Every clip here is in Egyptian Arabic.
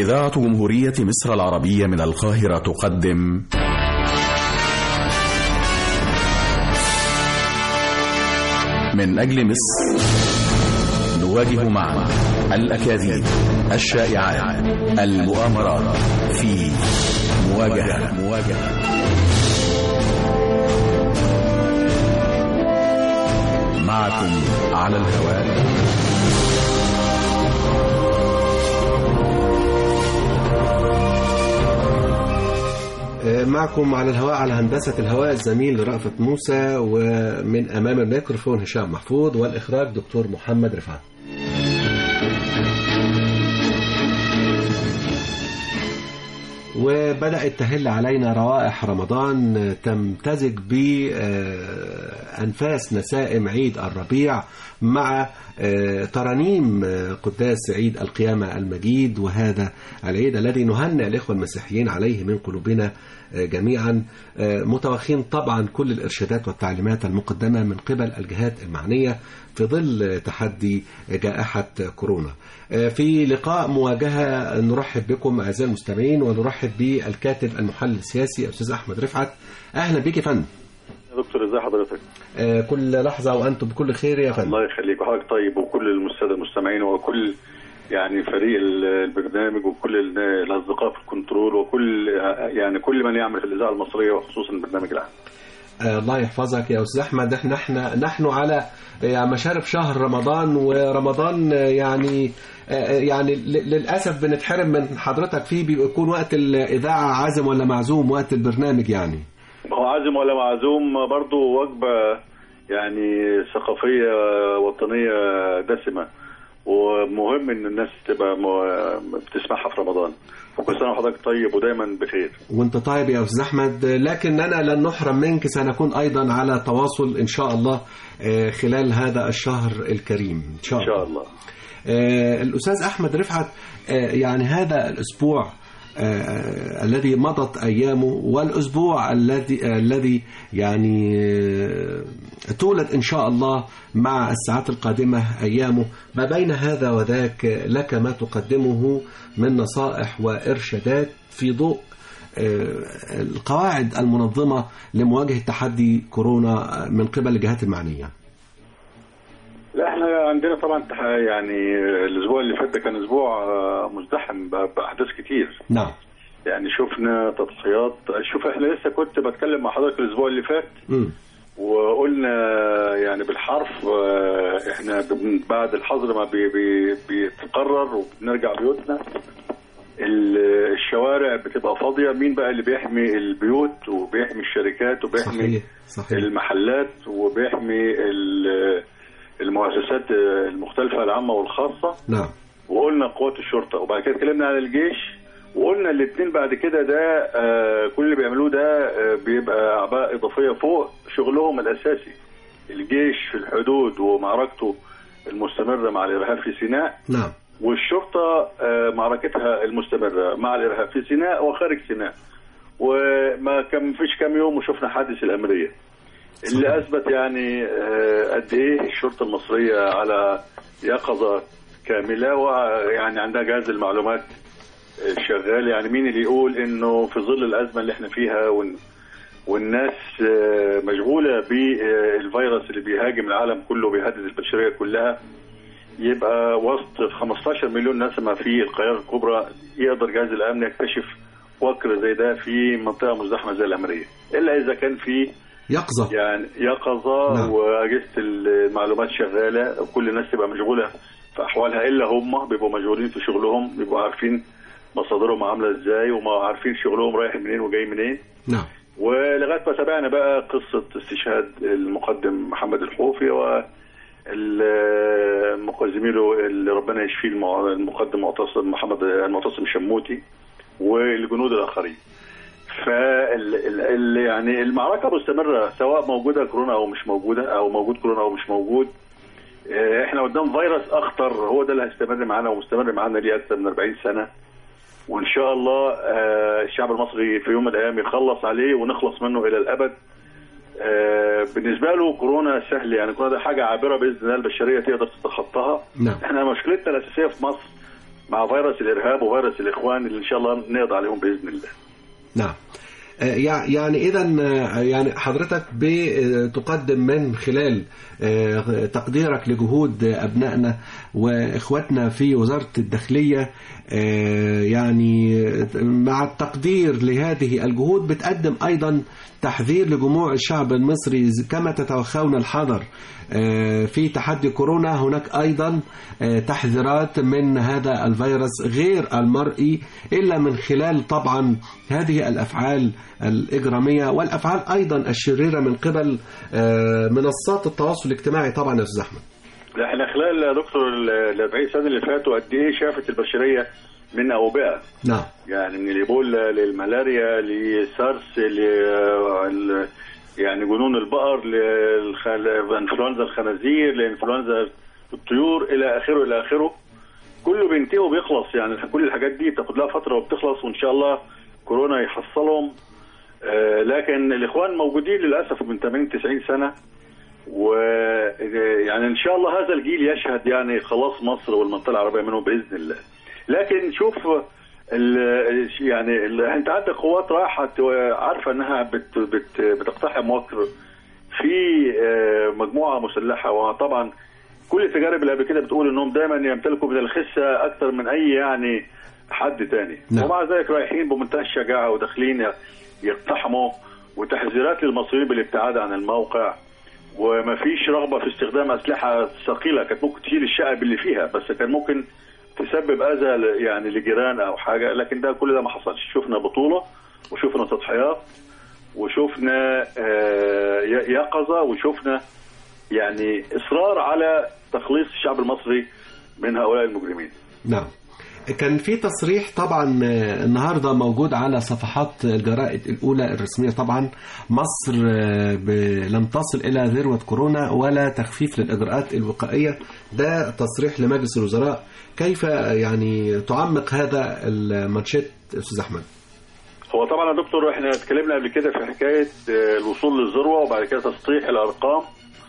إذاعة جمهورية مصر العربية من القاهرة تقدم من أجل مصر نواجه معا الأكاذيب الشائعات المؤامرات في مواجهة مواجهة معكم على الهواء معكم على الهواء على هندسة الهواء الزميل رأفت موسى ومن أمام الميكروفون هشام محفوظ والإخراج دكتور محمد رفعت وبدأت تهل علينا روائح رمضان تمتزج بأنفاس نسائم عيد الربيع مع ترانيم قداس عيد القيامة المجيد وهذا العيد الذي نهنئ الإخوة المسيحيين عليه من قلوبنا جميعا متوخين طبعا كل الإرشادات والتعليمات المقدمة من قبل الجهات المعنية في ظل تحدي جائحة كورونا في لقاء مواجهة نرحب بكم أعزائي المستمعين ونرحب بالكاتب المحلل السياسي أستاذ أحمد رفعت أهلا بك يا فندم دكتور ازي حضرتك آه كل لحظة وأنتم بكل خير يا فندم الله يخليك وحضرتك طيب وكل السادة المستمعين وكل يعني فريق البرنامج وكل الأصدقاء في الكنترول وكل يعني كل من يعمل في الإذاعة المصرية وخصوصا البرنامج العام آه الله يحفظك يا أستاذ أحمد احنا احنا نحن على يعني مشارف شهر رمضان ورمضان يعني يعني للأسف بنتحرم من حضرتك فيه بيكون وقت الإذاعة عازم ولا معزوم وقت البرنامج يعني هو عازم ولا معزوم برضه وجبة يعني ثقافية وطنية دسمة ومهم ان الناس تبقى بتسمعها في رمضان وكل سنه وحضرتك طيب ودايما بخير وانت طيب يا استاذ احمد لكننا لن نحرم منك سنكون ايضا على تواصل ان شاء الله خلال هذا الشهر الكريم ان شاء الله, إن شاء الله. الاستاذ احمد رفعت يعني هذا الاسبوع آه الذي مضت ايامه والاسبوع الذي آه الذي يعني آه تولد ان شاء الله مع الساعات القادمه ايامه ما بين هذا وذاك لك ما تقدمه من نصائح وارشادات في ضوء القواعد المنظمه لمواجهه تحدي كورونا من قبل الجهات المعنيه. لا احنا عندنا طبعا يعني الاسبوع اللي فات ده كان اسبوع مزدحم باحداث كتير نعم يعني شفنا تضحيات شوف احنا لسه كنت بتكلم مع حضرتك الاسبوع اللي فات م. وقلنا يعني بالحرف احنا بعد الحظر ما بي بي بيتقرر وبنرجع بيوتنا الشوارع بتبقى فاضيه مين بقى اللي بيحمي البيوت وبيحمي الشركات وبيحمي صحيح. صحيح. المحلات وبيحمي المؤسسات المختلفة العامة والخاصة نعم وقلنا قوات الشرطة وبعد كده اتكلمنا عن الجيش وقلنا الاثنين بعد كده ده آه كل اللي بيعملوه ده آه بيبقى أعباء إضافية فوق شغلهم الأساسي الجيش في الحدود ومعركته المستمرة مع الإرهاب في سيناء نعم والشرطة آه معركتها المستمرة مع الإرهاب في سيناء وخارج سيناء وما كان فيش كام يوم وشفنا حادث الأمرية اللي اثبت يعني قد ايه الشرطه المصريه على يقظه كامله ويعني عندها جهاز المعلومات شغال يعني مين اللي يقول انه في ظل الازمه اللي احنا فيها والناس مشغوله بالفيروس اللي بيهاجم العالم كله بيهدد البشريه كلها يبقى وسط 15 مليون نسمه في القاهره الكبرى يقدر جهاز الامن يكتشف وكر زي ده في منطقه مزدحمه زي الامريه الا اذا كان في يقظة يعني يقظة نعم. وأجهزة المعلومات شغالة وكل الناس تبقى مشغولة في أحوالها إلا هم بيبقوا مشغولين في شغلهم بيبقوا عارفين مصادرهم عاملة إزاي وما عارفين شغلهم رايح منين وجاي منين نعم ولغاية ما تابعنا بقى قصة استشهاد المقدم محمد الحوفي و زميله اللي ربنا يشفيه المقدم معتصم محمد المعتصم الشموتي والجنود الآخرين فال يعني المعركه مستمره سواء موجوده كورونا او مش موجوده او موجود كورونا او مش موجود احنا قدام فيروس اخطر هو ده اللي هيستمر معانا ومستمر معانا ليه اكثر من 40 سنه وان شاء الله الشعب المصري في يوم من الايام يخلص عليه ونخلص منه الى الابد بالنسبه له كورونا سهل يعني كورونا ده حاجه عابره باذن الله البشريه تقدر تتخطاها نعم. احنا مشكلتنا الاساسيه في مصر مع فيروس الارهاب وفيروس الاخوان اللي ان شاء الله نقضي عليهم باذن الله نعم آه، يع- يعني اذا يعني حضرتك بتقدم من خلال آه، تقديرك لجهود ابنائنا واخواتنا في وزاره الداخليه آه، يعني مع التقدير لهذه الجهود بتقدم ايضا تحذير لجموع الشعب المصري كما تتوخون الحذر آه، في تحدي كورونا هناك ايضا آه، تحذيرات من هذا الفيروس غير المرئي الا من خلال طبعا هذه الافعال الاجراميه والافعال ايضا الشريره من قبل آه، منصات التواصل الاجتماعي طبعا يا استاذ احمد احنا خلال يا دكتور ال 40 سنه اللي فاتوا قد ايه شافت البشريه من اوبئه نعم يعني من الايبولا للملاريا لسارس ل ال- يعني جنون البقر لانفلونزا الخنازير لانفلونزا الطيور الى اخره الى اخره كله بينتهي وبيخلص يعني كل الحاجات دي بتاخد لها فتره وبتخلص وان شاء الله كورونا يحصلهم آه، لكن الاخوان موجودين للاسف من 80 90 سنه و يعني ان شاء الله هذا الجيل يشهد يعني خلاص مصر والمنطقه العربيه منه باذن الله لكن شوف ال يعني ال انت عندك قوات راحت وعارفه انها بت بت بتقتحم مصر في آه، مجموعه مسلحه وطبعا كل التجارب اللي قبل كده بتقول انهم دايما يمتلكوا من الخسه اكثر من اي يعني حد تاني نعم. ومع ذلك رايحين بمنتهى الشجاعه وداخلين يقتحموا وتحذيرات للمصريين بالابتعاد عن الموقع ومفيش رغبه في استخدام اسلحه ثقيله كانت ممكن تشيل الشقب اللي فيها بس كان ممكن تسبب اذى ل- يعني لجيران او حاجه لكن ده كل ده ما حصلش شفنا بطوله وشفنا تضحيات وشفنا آه، ي- يقظه وشفنا يعني اصرار على تخليص الشعب المصري من هؤلاء المجرمين نعم كان في تصريح طبعا آه، النهارده موجود على صفحات الجرائد الاولى الرسميه طبعا مصر آه، ب- لم تصل الى ذروه كورونا ولا تخفيف للاجراءات الوقائيه ده تصريح لمجلس الوزراء كيف يعني تعمق هذا المانشيت استاذ احمد هو طبعا يا دكتور احنا اتكلمنا قبل كده في حكايه آه، الوصول للذروه وبعد كده تسطيح الارقام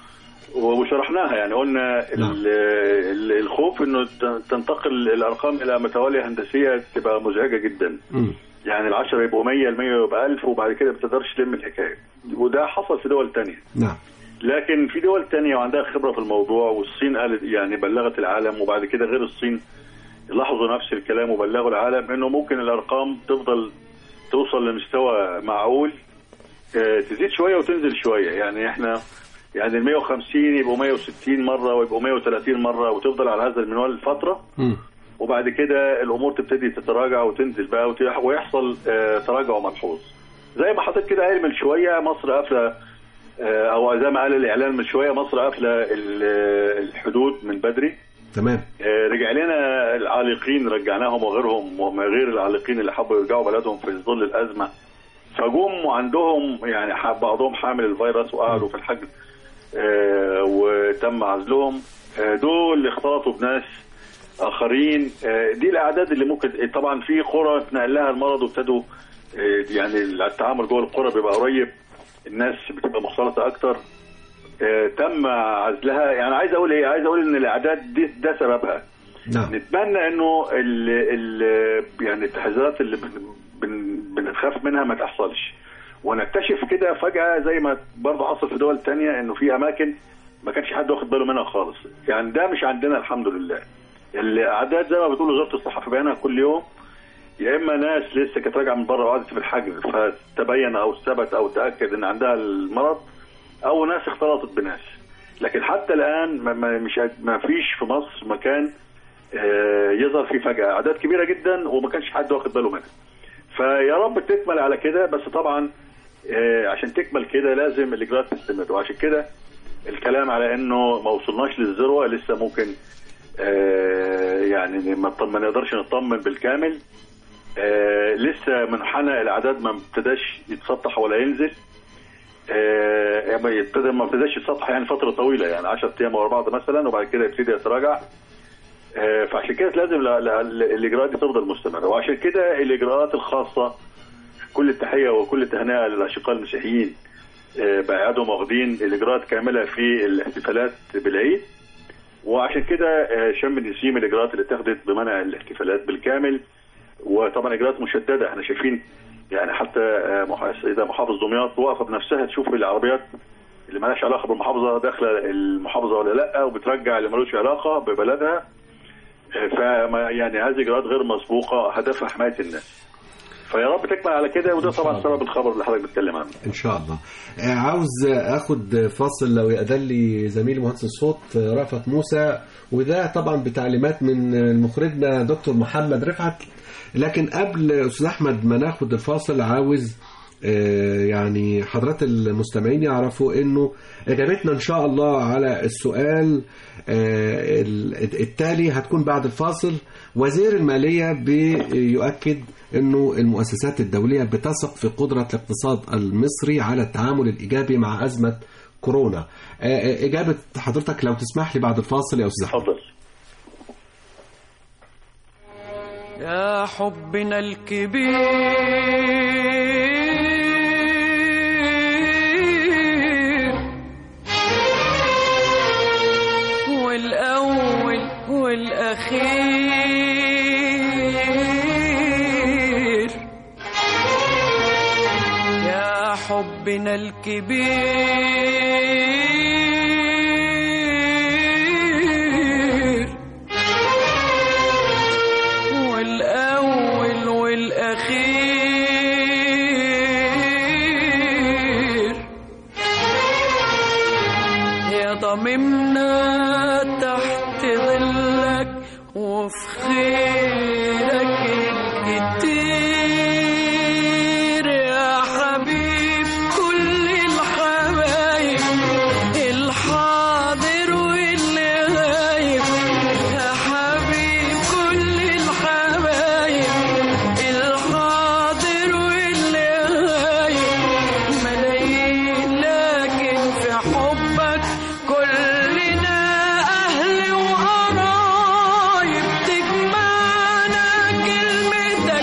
وشرحناها يعني قلنا نعم. ال- ال- الخوف انه ت- تنتقل الارقام الى متواليه هندسيه تبقى مزعجه جدا مم. يعني العشرة يبقوا 100 ال100 يبقى 1000 وبعد كده ما بتقدرش تلم الحكايه وده حصل في دول تانية نعم لكن في دول تانية وعندها خبرة في الموضوع والصين قالت يعني بلغت العالم وبعد كده غير الصين لاحظوا نفس الكلام وبلغوا العالم انه ممكن الارقام تفضل توصل لمستوى معقول آه، تزيد شوية وتنزل شوية يعني احنا يعني ال 150 يبقوا 160 مرة ويبقوا 130 مرة وتفضل على هذا المنوال فترة مم. وبعد كده الامور تبتدي تتراجع وتنزل بقى وت- ويحصل آه، تراجع ملحوظ زي ما حضرتك كده قايل من شويه مصر قافله آه، او زي ما قال الاعلان من شويه مصر قافله ال- آه، الحدود من بدري تمام آه، رجع لنا العالقين رجعناهم وغيرهم وما غير العالقين اللي حبوا يرجعوا بلدهم في ظل الازمه فجم وعندهم يعني ح- بعضهم حامل الفيروس وقعدوا في الحجر آه، وتم عزلهم آه، دول اختلطوا بناس اخرين آه، دي الاعداد اللي ممكن طبعا في قرى اتنقل لها المرض وابتدوا آه، يعني التعامل جوه القرى بيبقى قريب الناس بتبقى مختلطه اكتر آه، تم عزلها يعني عايز اقول ايه عايز اقول ان الاعداد دي ده سببها نعم نتمنى انه ال ال يعني التحذيرات اللي بن بن بنخاف منها ما تحصلش ونكتشف كده فجأة زي ما برضه حصل في دول تانية انه في اماكن ما كانش حد واخد باله منها خالص يعني ده مش عندنا الحمد لله الاعداد زي ما بتقول وزارة الصحة في بيانها كل يوم يا اما ناس لسه كانت راجعه من بره وقعدت في الحجر فتبين او ثبت او تاكد ان عندها المرض او ناس اختلطت بناس لكن حتى الان ما ما مش ما فيش في مصر مكان آه، يظهر فيه فجأة أعداد كبيرة جدا وما كانش حد واخد باله منها فيا رب تكمل على كده بس طبعا آه، عشان تكمل كده لازم الإجراءات تستمر وعشان كده الكلام على انه ما وصلناش للذروه لسه ممكن آه، يعني ما ما نقدرش نطمن بالكامل آه، لسه منحنى الاعداد ما ابتداش يتسطح ولا ينزل آه، ما يبتدى ما ابتداش يتسطح يعني فتره طويله يعني 10 ايام ورا بعض مثلا وبعد كده يبتدي يتراجع آه، فعشان كده لازم لا- لا- الاجراءات دي تفضل مستمره وعشان كده الاجراءات الخاصه كل التحيه وكل التهنئه للاشقاء المسيحيين آه، بقعدهم واخدين الاجراءات كامله في الاحتفالات بالعيد وعشان كده آه، شم النسيم الاجراءات اللي اتخذت بمنع الاحتفالات بالكامل وطبعا اجراءات مشدده احنا شايفين يعني حتى آه، مح- السيده محافظ دمياط واقفه بنفسها تشوف العربيات اللي مالهاش علاقه بالمحافظه داخله المحافظه ولا لا وبترجع اللي ملوش علاقه ببلدها آه، فما يعني هذه اجراءات غير مسبوقه هدفها حمايه الناس فيا رب تكمل على كده وده طبعا سبب الخبر اللي حضرتك بتتكلم عنه ان شاء الله آه، عاوز اخد فاصل لو يأذن لي زميلي مهندس الصوت آه، رأفت موسى وده طبعا بتعليمات من آه، مخرجنا دكتور محمد رفعت لكن قبل استاذ احمد ما ناخد الفاصل عاوز آه، يعني حضرات المستمعين يعرفوا انه اجابتنا ان شاء الله على السؤال آه، ال- التالي هتكون بعد الفاصل وزير الماليه بيؤكد انه المؤسسات الدوليه بتثق في قدره الاقتصاد المصري على التعامل الايجابي مع ازمه كورونا آه، آه، اجابه حضرتك لو تسمح لي بعد الفاصل يا استاذ احمد اتفضل يا حبنا الكبير والأول والأخير يا حبنا الكبير والأول والأخير يا ضممنا تحت ظلك وفي خيرك الكتير يا حبيب كل الحبايب الحاضر واللي غايب يا حبيب كل الحبايب الحاضر واللي غايب ملايين لكن في حبك كلنا أهل وقرايب تجمعنا كلمتك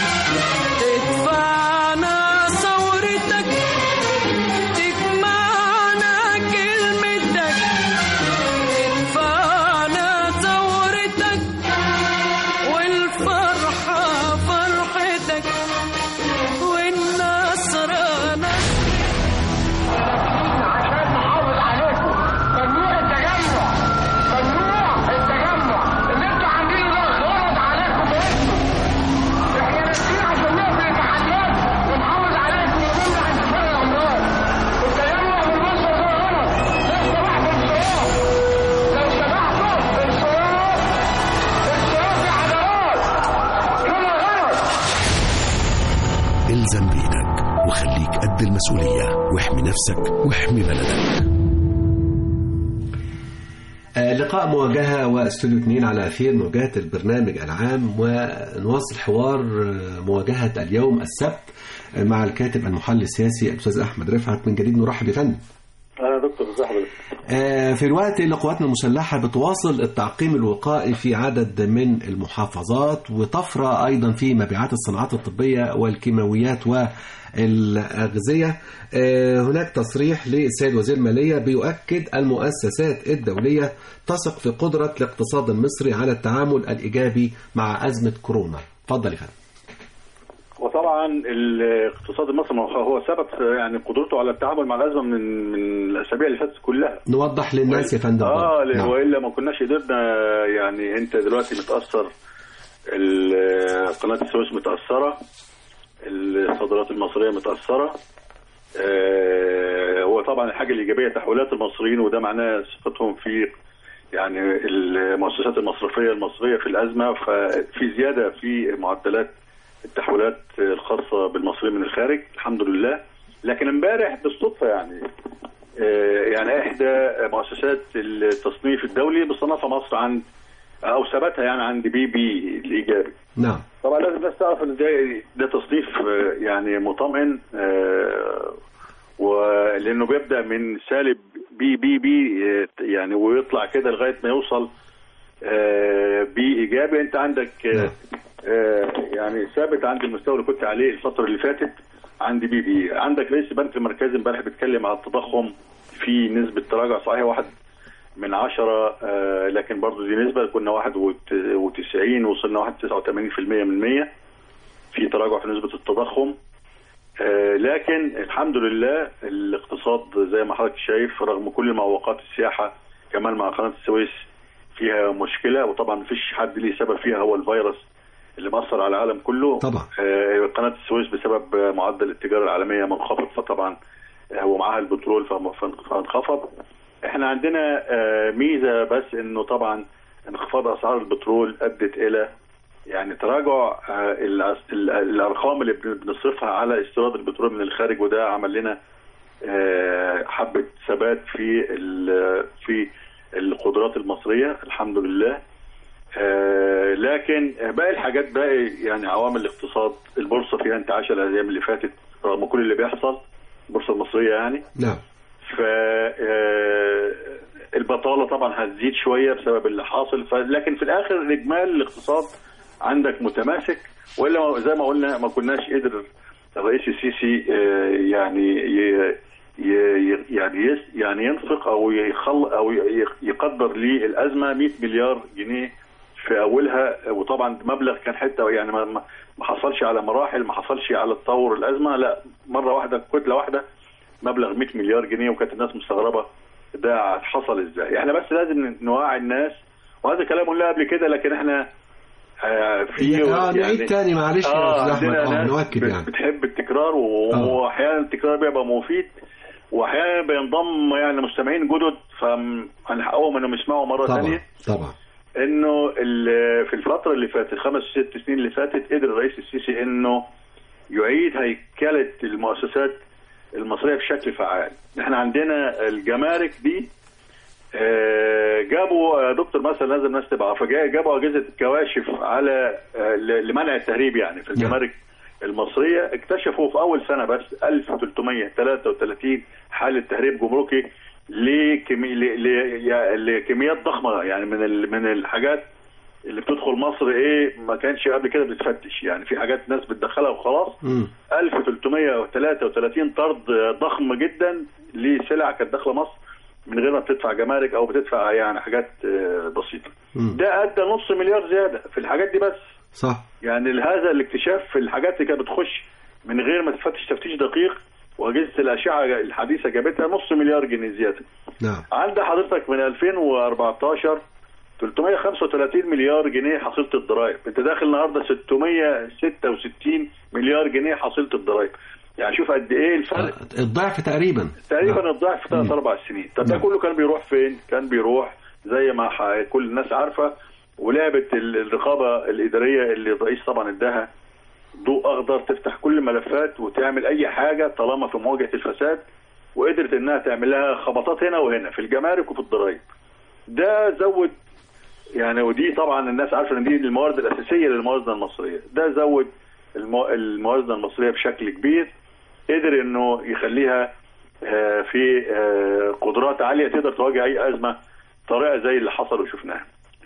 تدفعنا ثورتك تجمعنا كلمتك تدفعنا ثورتك والفرحة فرحتك والنصر نصر عشان نحافظ عليكم ممنوع التجمع ممنوع التجمع اللي انتوا عاملينه ده غلط عليكم باسمه احنا نازلين عشان نقفل التحديات ونحافظ عليكم ونمنع انتشار الامراض التجمع والمنظر ده غلط لو سمحتوا انصراف لو سمحتوا انصراف انصراف يا حضرات كده غلط الزم دينك وخليك قد المسؤولية واحمي نفسك واحمي بلدك آه، لقاء مواجهة واستوديو 2 على أثير مواجهة البرنامج العام ونواصل حوار آه، مواجهة اليوم السبت آه، مع الكاتب المحلل السياسي الأستاذ أحمد رفعت من جديد نرحب يا فندم انا دكتور ازي حضرتك آه، في الوقت اللي قواتنا المسلحة بتواصل التعقيم الوقائي في عدد من المحافظات وطفرة أيضا في مبيعات الصناعات الطبية والكيماويات والأغذية آه، هناك تصريح للسيد وزير المالية بيؤكد المؤسسات الدولية تثق في قدرة الاقتصاد المصري على التعامل الإيجابي مع أزمة كورونا تفضل يا فندم وطبعا الاقتصاد المصري هو هو ثبت يعني قدرته على التعامل مع الازمه من من الاسابيع اللي فاتت كلها نوضح للناس يا فندم اه برضه. نعم. والا ما كناش قدرنا يعني انت دلوقتي متاثر ال- قناه السويس متاثره الصادرات المصريه متاثره آه، هو طبعا الحاجه الايجابيه تحويلات المصريين وده معناه ثقتهم في يعني المؤسسات المصرفيه المصريه في الازمه ففي زياده في معدلات التحويلات الخاصه بالمصريين من الخارج الحمد لله لكن امبارح بالصدفه يعني آه، يعني احدى مؤسسات التصنيف الدولي بصنفها مصر عند او ثبتها يعني عند بي بي الايجابي نعم طبعا لازم الناس تعرف ان ده ده تصنيف آه، يعني مطمئن آه، ولانه بيبدا من سالب بي بي بي آه، يعني ويطلع كده لغايه ما يوصل آه، بي ايجابي انت عندك آه، نعم. آه، يعني ثابت عند المستوى اللي كنت عليه الفتره اللي فاتت عند بي بي عندك رئيس البنك المركزي امبارح بيتكلم على التضخم في نسبه تراجع صحيح واحد من 10 آه، لكن برضه دي نسبه كنا 91 وصلنا 81% من 100 في تراجع في نسبه التضخم آه، لكن الحمد لله الاقتصاد زي ما حضرتك شايف رغم كل معوقات السياحه كمان مع قناه السويس فيها مشكله وطبعا مفيش حد ليه سبب فيها هو الفيروس اللي مأثر على العالم كله طبعا. آه، قناه السويس بسبب آه، معدل التجاره العالميه منخفض فطبعا آه، ومعاها البترول فم- فان- فانخفض احنا عندنا آه، ميزه بس انه طبعا انخفاض اسعار البترول ادت الى يعني تراجع آه، الأس- ال- الارقام اللي بن- بنصرفها على استيراد البترول من الخارج وده عمل لنا آه، حبه ثبات في ال- في القدرات المصريه الحمد لله آه، لكن باقي الحاجات باقي يعني عوامل الاقتصاد البورصه فيها انتعاش الايام اللي فاتت رغم كل اللي بيحصل البورصه المصريه يعني نعم ف آه، البطاله طبعا هتزيد شويه بسبب اللي حاصل ف... لكن في الاخر الاجمال الاقتصاد عندك متماسك والا ما- زي ما قلنا ما كناش قدر الرئيس السيسي آه، يعني ي... ي... ي- يعني يس... يعني ينفق او يخل او ي- يقدر للازمه 100 مليار جنيه في اولها وطبعا مبلغ كان حته يعني ما ما ما حصلش على مراحل ما حصلش على تطور الازمه لا مره واحده كتله واحده مبلغ 100 مليار جنيه وكانت الناس مستغربه ده حصل ازاي احنا بس لازم نوعي الناس وهذا كلام قلنا قبل كده لكن احنا آه في اه نعيد تاني معلش يا اه استاذ احمد عندنا اه ناس نؤكد بت- يعني بتحب التكرار و- آه. واحيانا التكرار بيبقى مفيد واحيانا بينضم يعني مستمعين جدد فهنحققهم انهم يسمعوا مره طبعا ثانيه طبعا انه ال- في الفتره اللي فاتت خمس ست سنين اللي فاتت قدر الرئيس السيسي انه يعيد هيكله المؤسسات المصريه بشكل فعال احنا عندنا الجمارك دي آه، جابوا آه، دكتور مثلا لازم الناس تبقى عارفه جا- جابوا اجهزه كواشف على آه، ل- لمنع التهريب يعني في الجمارك المصريه اكتشفوا في اول سنه بس 1333 حاله تهريب جمركي لكمي... ل... ل... يا- لكميات ضخمه يعني من ال... من الحاجات اللي بتدخل مصر ايه ما كانش قبل كده بتتفتش يعني في حاجات ناس بتدخلها وخلاص مم. 1333 طرد ضخم جدا لسلع كانت داخله مصر من غير ما بتدفع جمارك او بتدفع يعني حاجات آه، بسيطه مم. ده ادى نص مليار زياده في الحاجات دي بس صح يعني هذا الاكتشاف في الحاجات اللي كانت بتخش من غير ما تفتش تفتيش دقيق واجهزه الاشعه الحديثه جابتها نص مليار جنيه زياده نعم عند حضرتك من 2014 335 مليار جنيه حصيله الضرائب انت داخل النهارده 666 مليار جنيه حصيله الضرائب يعني شوف قد ايه الفرق آه، الضعف تقريبا تقريبا نعم. الضعف في ثلاث مم. اربع سنين طب ده نعم. كله كان بيروح فين كان بيروح زي ما ح- كل الناس عارفه ولعبه ال- الرقابه الاداريه اللي الرئيس طبعا اداها ضوء اخضر تفتح كل الملفات وتعمل اي حاجه طالما في مواجهه الفساد وقدرت انها تعمل لها خبطات هنا وهنا في الجمارك وفي الضرائب ده زود يعني ودي طبعا الناس عارفه ان دي الموارد الاساسيه للموازنه المصريه ده زود المو... الموازنه المصريه بشكل كبير قدر انه يخليها آه، في آه، قدرات عاليه تقدر تواجه اي ازمه طارئه زي اللي حصل وشفناها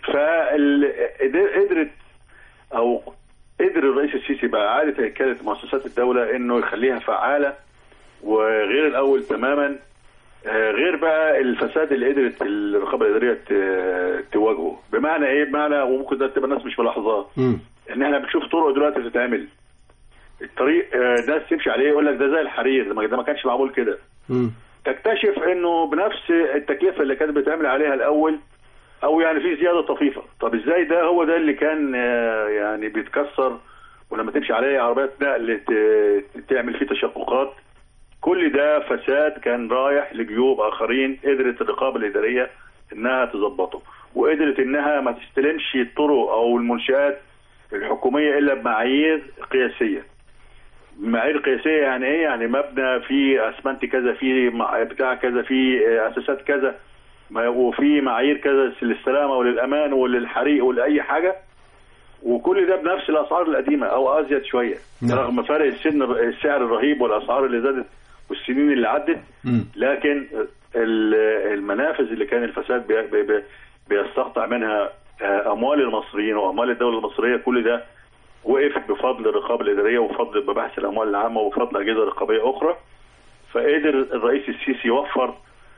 فقدرت او قدر الرئيس السيسي بقى اعاده هيكله مؤسسات الدوله انه يخليها فعاله وغير الاول تماما آه، غير بقى الفساد اللي قدرت الرقابه الاداريه ت- تواجهه بمعنى ايه بمعنى وممكن ده تبقى الناس مش ملاحظاه مم. ان احنا بنشوف طرق دلوقتي بتتعمل الطريق آه، ناس تمشي عليه يقول لك ده زي الحرير ده ما- ده ما كانش معمول كده مم. تكتشف انه بنفس التكلفه اللي كانت بتعمل عليها الاول او يعني في زياده طفيفه طب ازاي ده هو ده اللي كان آه، يعني بيتكسر ولما تمشي عليه عربيات نقل ت- تعمل فيه تشققات كل ده فساد كان رايح لجيوب اخرين قدرت الرقابه الاداريه انها تظبطه وقدرت انها ما تستلمش الطرق او المنشات الحكوميه الا بمعايير قياسيه معايير قياسيه يعني ايه يعني مبنى فيه اسمنت كذا فيه مع- بتاع كذا فيه آه، اساسات كذا ما- وفي معايير كذا للسلامه وللامان وللحريق ولاي حاجه وكل ده بنفس الاسعار القديمه او ازيد شويه نعم. رغم فرق السن السعر الرهيب والاسعار اللي زادت والسنين اللي عدت مم. لكن ال- المنافذ اللي كان الفساد بي- بي- بي- بيستقطع منها آه، اموال المصريين واموال الدوله المصريه كل ده وقف بفضل الرقابه الاداريه وبفضل مباحث الاموال العامه وبفضل اجهزه رقابيه اخرى فقدر الرئيس السيسي يوفر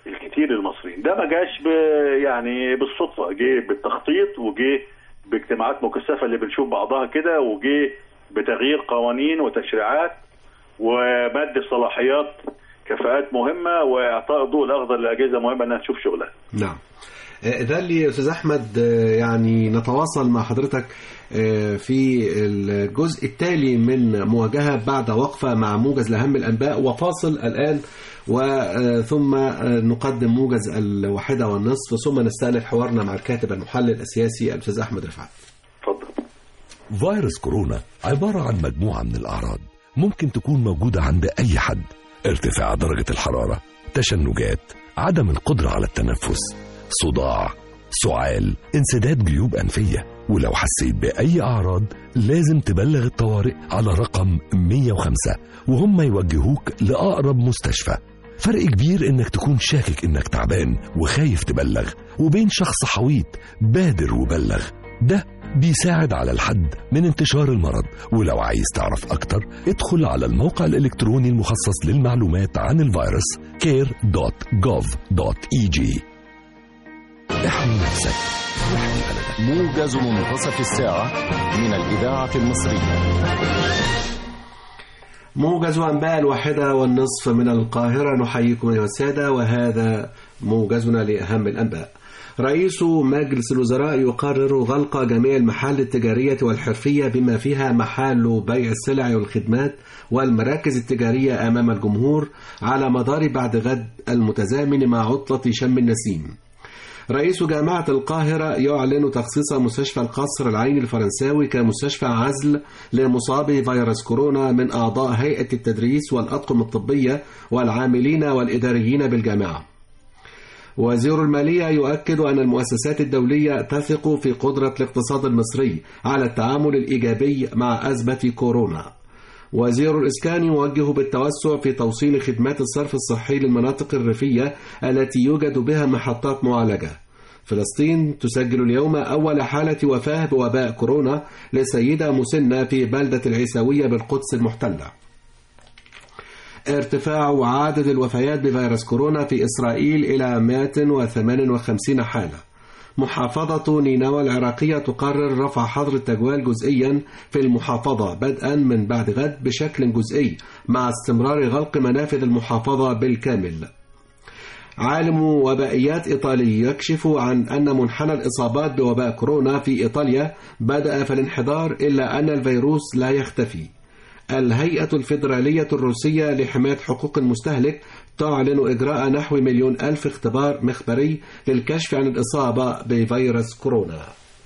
الكثير المصريين ده ما جاش ب يعني بالصدفه جه بالتخطيط وجه باجتماعات مكثفه اللي بنشوف بعضها كده وجه بتغيير قوانين وتشريعات ومد صلاحيات كفاءات مهمه واعطاء الضوء الاخضر لاجهزه مهمه انها تشوف شغلها نعم آه، ده اللي يا استاذ احمد آه، يعني نتواصل مع حضرتك آه، في الجزء التالي من مواجهه بعد وقفه مع موجز لاهم الانباء وفاصل الان وثم نقدم موجز الواحده والنصف ثم نستأنف حوارنا مع الكاتب المحلل السياسي الاستاذ احمد رفعت اتفضل فيروس كورونا عبارة عن مجموعة من الأعراض ممكن تكون موجودة عند أي حد ارتفاع درجة الحرارة تشنجات عدم القدرة على التنفس صداع سعال انسداد جيوب أنفية ولو حسيت بأي أعراض لازم تبلغ الطوارئ على رقم 105 وهم يوجهوك لأقرب مستشفى فرق كبير انك تكون شاكك انك تعبان وخايف تبلغ وبين شخص حويط بادر وبلغ ده بيساعد على الحد من انتشار المرض ولو عايز تعرف اكتر ادخل على الموقع الالكتروني المخصص للمعلومات عن الفيروس care.gov.eg احمي نفسك واحمي بلدك موجز منتصف الساعة من الإذاعة المصرية موجز أنباء الواحدة والنصف من القاهرة نحييكم أيها السادة وهذا موجزنا لأهم الأنباء رئيس مجلس الوزراء يقرر غلق جميع المحال التجارية والحرفية بما فيها محال بيع السلع والخدمات والمراكز التجارية أمام الجمهور على مدار بعد غد المتزامن مع عطلة شم النسيم رئيس جامعة القاهرة يعلن تخصيص مستشفى القصر العيني الفرنساوي كمستشفى عزل لمصابي فيروس كورونا من أعضاء هيئة التدريس والأطقم الطبية والعاملين والإداريين بالجامعة وزير المالية يؤكد أن المؤسسات الدولية تثق في قدرة الاقتصاد المصري على التعامل الإيجابي مع أزمة كورونا وزير الإسكان يوجه بالتوسع في توصيل خدمات الصرف الصحي للمناطق الريفية التي يوجد بها محطات معالجة فلسطين تسجل اليوم أول حالة وفاة بوباء كورونا لسيدة مسنة في بلدة العيساوية بالقدس المحتلة ارتفاع عدد الوفيات بفيروس كورونا في إسرائيل إلى 158 حالة محافظة نينوى العراقية تقرر رفع حظر التجوال جزئيا في المحافظة بدءا من بعد غد بشكل جزئي مع استمرار غلق منافذ المحافظة بالكامل عالم وبائيات إيطالي يكشف عن أن منحنى الإصابات بوباء كورونا في إيطاليا بدأ في الانحدار إلا أن الفيروس لا يختفي الهيئة الفيدرالية الروسية لحماية حقوق المستهلك تعلن إجراء نحو مليون ألف اختبار مخبري للكشف عن الإصابة بفيروس كورونا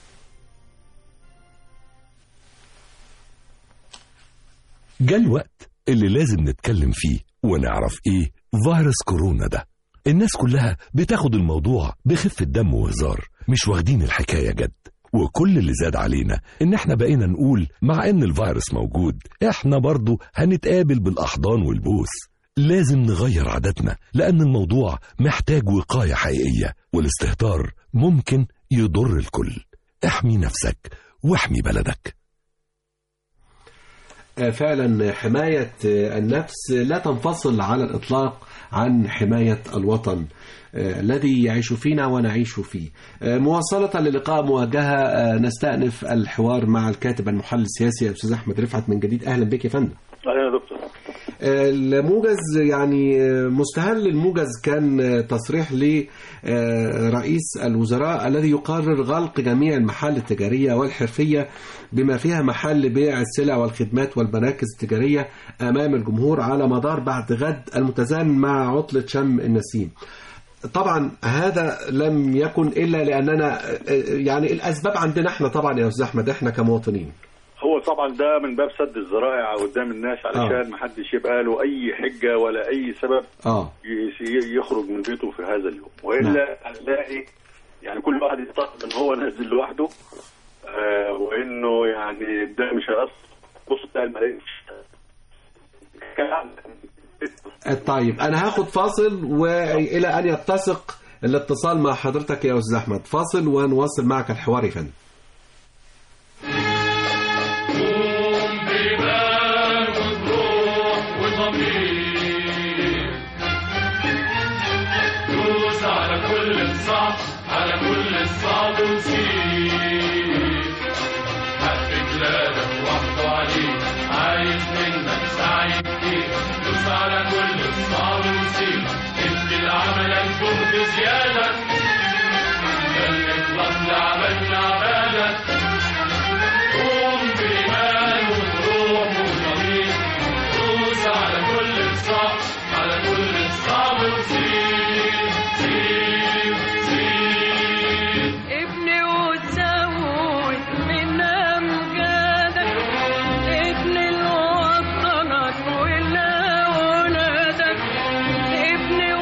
جاء الوقت اللي لازم نتكلم فيه ونعرف ايه فيروس كورونا ده الناس كلها بتاخد الموضوع بخفة دم وهزار مش واخدين الحكاية جد وكل اللي زاد علينا ان احنا بقينا نقول مع ان الفيروس موجود احنا برضو هنتقابل بالاحضان والبوس لازم نغير عاداتنا لان الموضوع محتاج وقاية حقيقية والاستهتار ممكن يضر الكل احمي نفسك واحمي بلدك فعلا حماية النفس لا تنفصل على الإطلاق عن حماية الوطن الذي يعيش فينا ونعيش فيه مواصلة للقاء مواجهة نستأنف الحوار مع الكاتب المحلل السياسي الأستاذ أحمد رفعت من جديد أهلا بك يا فندم اهلا يا دكتور الموجز يعني مستهل الموجز كان تصريح لرئيس الوزراء الذي يقرر غلق جميع المحال التجارية والحرفية بما فيها محل بيع السلع والخدمات والمراكز التجارية أمام الجمهور على مدار بعد غد المتزامن مع عطلة شم النسيم طبعا هذا لم يكن إلا لأننا يعني الأسباب عندنا احنا طبعا يا أستاذ أحمد احنا كمواطنين هو طبعا ده من باب سد الذرائع قدام الناس علشان ما حدش يبقى له اي حجه ولا اي سبب اه ي- يخرج من بيته في هذا اليوم والا هنلاقي يعني كل واحد يعتقد ان هو نازل لوحده آه وانه يعني ده مش هيأثر بص تلاقي الملايين طيب انا هاخد فاصل والى ان يتسق الاتصال مع حضرتك يا استاذ احمد فاصل ونواصل معك الحوار يا فندم قوم دوس على كل صعب مصيبة ادي لعملك جهد زيادة خلي اخلص لعملنا عبادة قوم بإيمان وبروح وضمير دوس على كل صعب على كل صعب وسير سير سير ابني وتزود من أمجادك ابني لوطنك ولأولادك ابني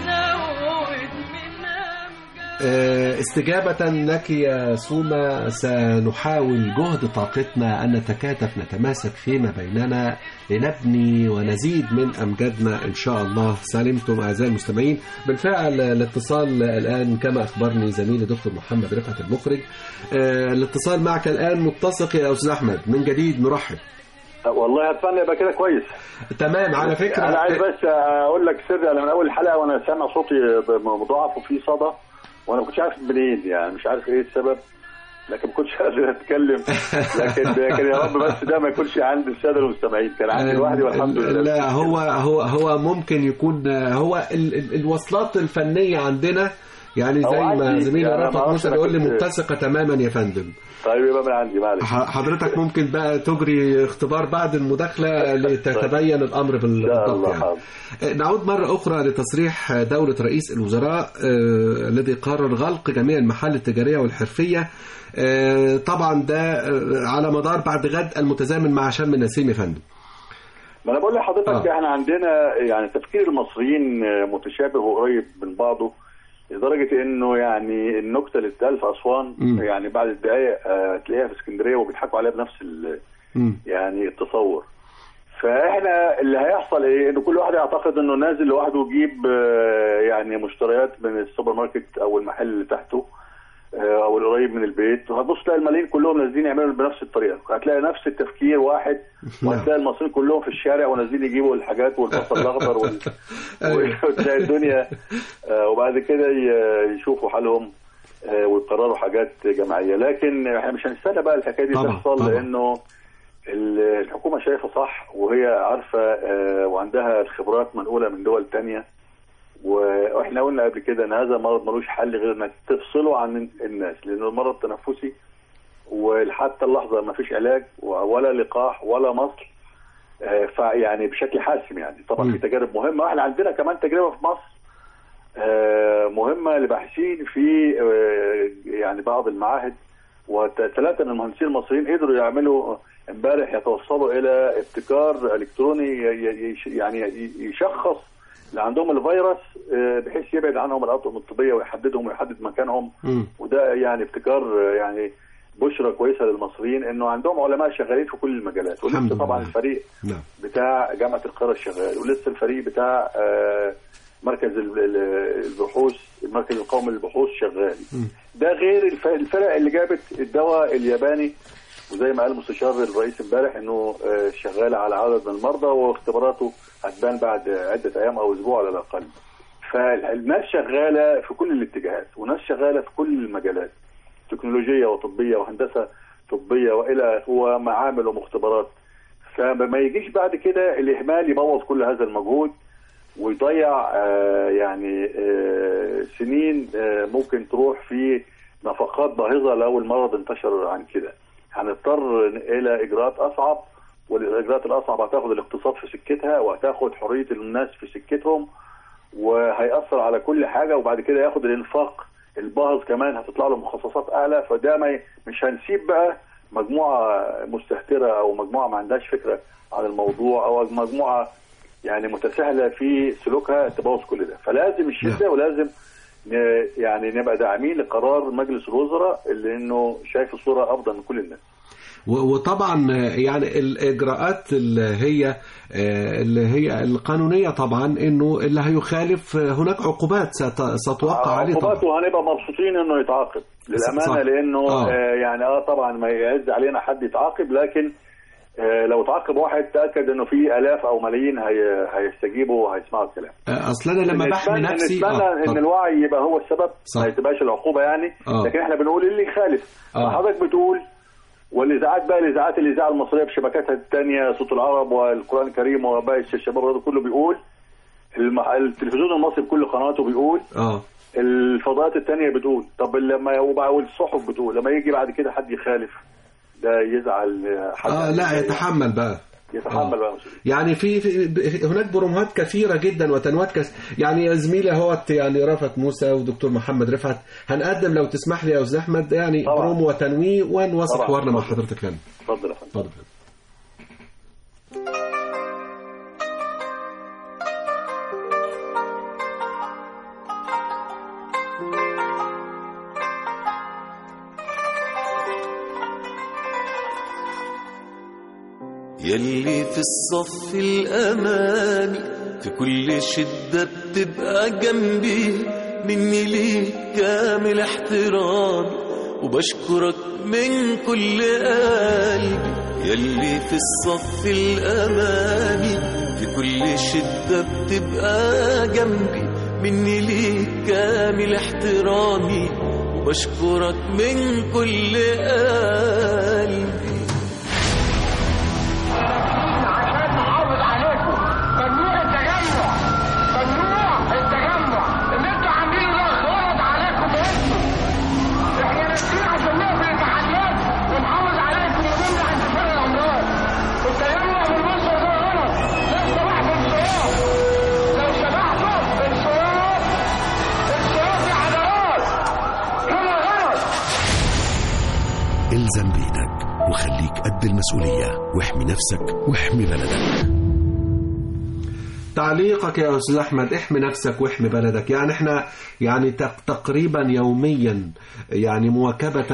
وتزود من أمجادك آه، استجابة لك يا سوما سنحاول جهد طاقتنا أن نتكاتف نتماسك فيما بيننا لنبني ونزيد من أمجادنا إن شاء الله سلمتم أعزائي المستمعين بالفعل الاتصال الآن كما أخبرني زميلي دكتور محمد رفعت المخرج آه، الاتصال معك الآن متسق يا أستاذ أحمد من جديد نرحب والله اتمنى يبقى كده كويس تمام على فكرة انا عايز بس اقول لك سر انا من اول الحلقه وانا سامع صوتي مضاعف وفي صدى وانا ما كنتش عارف منين يعني مش عارف ايه السبب لكن ما كنتش قادر اتكلم لكن لكن يا رب بس ده ما يكونش عند الساده المستمعين كان عندي لوحدي والحمد لله لا هو هو هو ممكن يكون هو ال ال الوصلات الفنية عندنا يعني هو زي ما عندي. زميلي يعني أنا رفعت ما موسى أعرفش بيقول لي أنا كنت- متسقة تماما يا فندم طيب يبقى من عندي معلش ح- حضرتك ممكن بقى تجري اختبار بعد المداخلة لتتبين الأمر بال- ان شاء بالضبط الله يعني. حاضر نعود مرة أخرى لتصريح دولة رئيس الوزراء آه، الذي قرر غلق جميع المحال التجارية والحرفية آه، طبعا ده آه، على مدار بعد غد المتزامن مع شم النسيم يا فندم ما انا بقول لحضرتك آه. احنا عندنا يعني تفكير المصريين متشابه وقريب من بعضه لدرجه انه يعني النكته اللي اتقال في اسوان مم. يعني بعد الدقائق آه، تلاقيها في اسكندريه وبيضحكوا عليها بنفس ال- مم. يعني التصور فاحنا اللي هيحصل ايه ان كل واحد يعتقد انه نازل لوحده يجيب آه، يعني مشتريات من السوبر ماركت او المحل اللي تحته آه، او القريب من البيت وهتبص تلاقي الملايين كلهم نازلين يعملوا بنفس الطريقه هتلاقي نفس التفكير واحد وهتلاقي المصريين كلهم في الشارع ونازلين يجيبوا الحاجات والبصل الاخضر وال... أيوة. وتلاقي الدنيا آه، وبعد كده ي- يشوفوا حالهم آه، ويقرروا حاجات جماعيه لكن احنا مش هنستنى بقى الحكايه دي طبعا، تحصل طبعا. لانه ال- الحكومه شايفه صح وهي عارفه آه، وعندها الخبرات منقوله من دول تانية و- واحنا قلنا قبل كده ان هذا مرض ملوش حل غير انك تفصله عن الناس لانه المرض تنفسي ولحتى اللحظه ما فيش علاج ولا لقاح ولا مصل آه، فيعني بشكل حاسم يعني طبعا مم. في تجارب مهمه واحنا عندنا كمان تجربه في مصر آه، مهمه لباحثين في آه، يعني بعض المعاهد وثلاثه من المهندسين المصريين قدروا يعملوا امبارح يتوصلوا الى ابتكار الكتروني ي- ي- يش- يعني ي- يشخص اللي عندهم الفيروس آه، بحيث يبعد عنهم الاطقم الطبيه ويحددهم ويحدد مكانهم مم. وده يعني ابتكار آه، يعني بشرى كويسه للمصريين انه عندهم علماء شغالين في كل المجالات الحمد ولسه طبعا لله. الفريق نعم بتاع جامعه القاهره الشغال ولسه الفريق بتاع آه، مركز ال- ال- البحوث المركز القومي للبحوث شغال مم. ده غير الف- الفرق اللي جابت الدواء الياباني وزي ما قال مستشار الرئيس امبارح انه آه، شغال على عدد من المرضى واختباراته هتبان بعد عده ايام او اسبوع على الاقل فالناس شغاله في كل الاتجاهات وناس شغاله في كل المجالات تكنولوجيه وطبيه وهندسه طبيه والى ومعامل ومختبرات فما يجيش بعد كده الاهمال يبوظ كل هذا المجهود ويضيع آه، يعني آه، سنين آه، ممكن تروح في نفقات باهظه لو المرض انتشر عن كده هنضطر الى اجراءات اصعب والاجراءات الاصعب هتاخد الاقتصاد في سكتها وهتاخد حريه الناس في سكتهم وهيأثر على كل حاجه وبعد كده ياخد الانفاق الباهظ كمان هتطلع له مخصصات اعلى فده ما ي- مش هنسيب بقى مجموعه مستهتره او مجموعه ما عندهاش فكره عن الموضوع او مجموعه يعني متساهله في سلوكها تبوظ كل ده فلازم الشده ولازم ن- يعني نبقى داعمين لقرار مجلس الوزراء اللي انه شايف الصوره افضل من كل الناس و- وطبعا يعني الاجراءات اللي هي آه، اللي هي القانونيه طبعا انه اللي هيخالف آه، هناك عقوبات ست- ستوقع عليه طبعا عقوباته وهنبقى مبسوطين انه يتعاقب صح. للامانه لانه آه. آه يعني اه طبعا ما يعز علينا حد يتعاقب لكن آه لو تعاقب واحد تاكد انه في الاف او ملايين هي هيستجيبوا وهيسمعوا الكلام آه، اصل انا لما بحمي نتمنى نفسي نتمنى آه، ان اتفضل. الوعي يبقى هو السبب صح. ما تبقاش العقوبه يعني آه. لكن احنا بنقول اللي يخالف آه. حضرتك بتقول والاذاعات بقى الاذاعات الاذاعه المصريه بشبكاتها الثانيه صوت العرب والقران الكريم وباقي الشباب برضه كله بيقول الم- التلفزيون المصري بكل قناته بيقول اه الفضاءات الثانيه بتقول طب لما وبقى والصحف بتقول لما يجي بعد كده حد يخالف ده يزعل حد اه لا يتحمل بقى يتحمل بقى مسؤولية. يعني في, في هناك برومهات كثيره جدا وتنوات كس يعني يا زميلي اهوت يعني رافت موسى ودكتور محمد رفعت هنقدم لو تسمح لي يا استاذ احمد يعني طبعا. برومو وتنويه ونواصل طبعا. حوارنا مع حضرتك هنا اتفضل يا فندم اتفضل يلي في الصف الأمامي في كل شدة بتبقى جنبي مني ليك كامل احترامي وبشكرك من كل قلبي يلي في الصف الأمامي في كل شدة بتبقى جنبي مني ليك كامل احترامي وبشكرك من كل قلبي عشان نحافظ عليكم ممنوع التجمع ممنوع التجمع اللي انتوا عاملينه ده غلط عليكم باسمه احنا نازلين عشان نقفل التحديات ونحافظ عليكم ونمنع انتشار الامراض التجمع بالمنظر ده غلط لو سمحتوا انصراف لو سمحتوا انصراف انصراف يا حضرات كده غلط الزم بيدك وخليك قد المسؤولية واحمي نفسك واحمي بلدك تعليقك يا استاذ احمد احمي نفسك واحمي بلدك يعني احنا يعني تق- تقريبا يوميا يعني مواكبه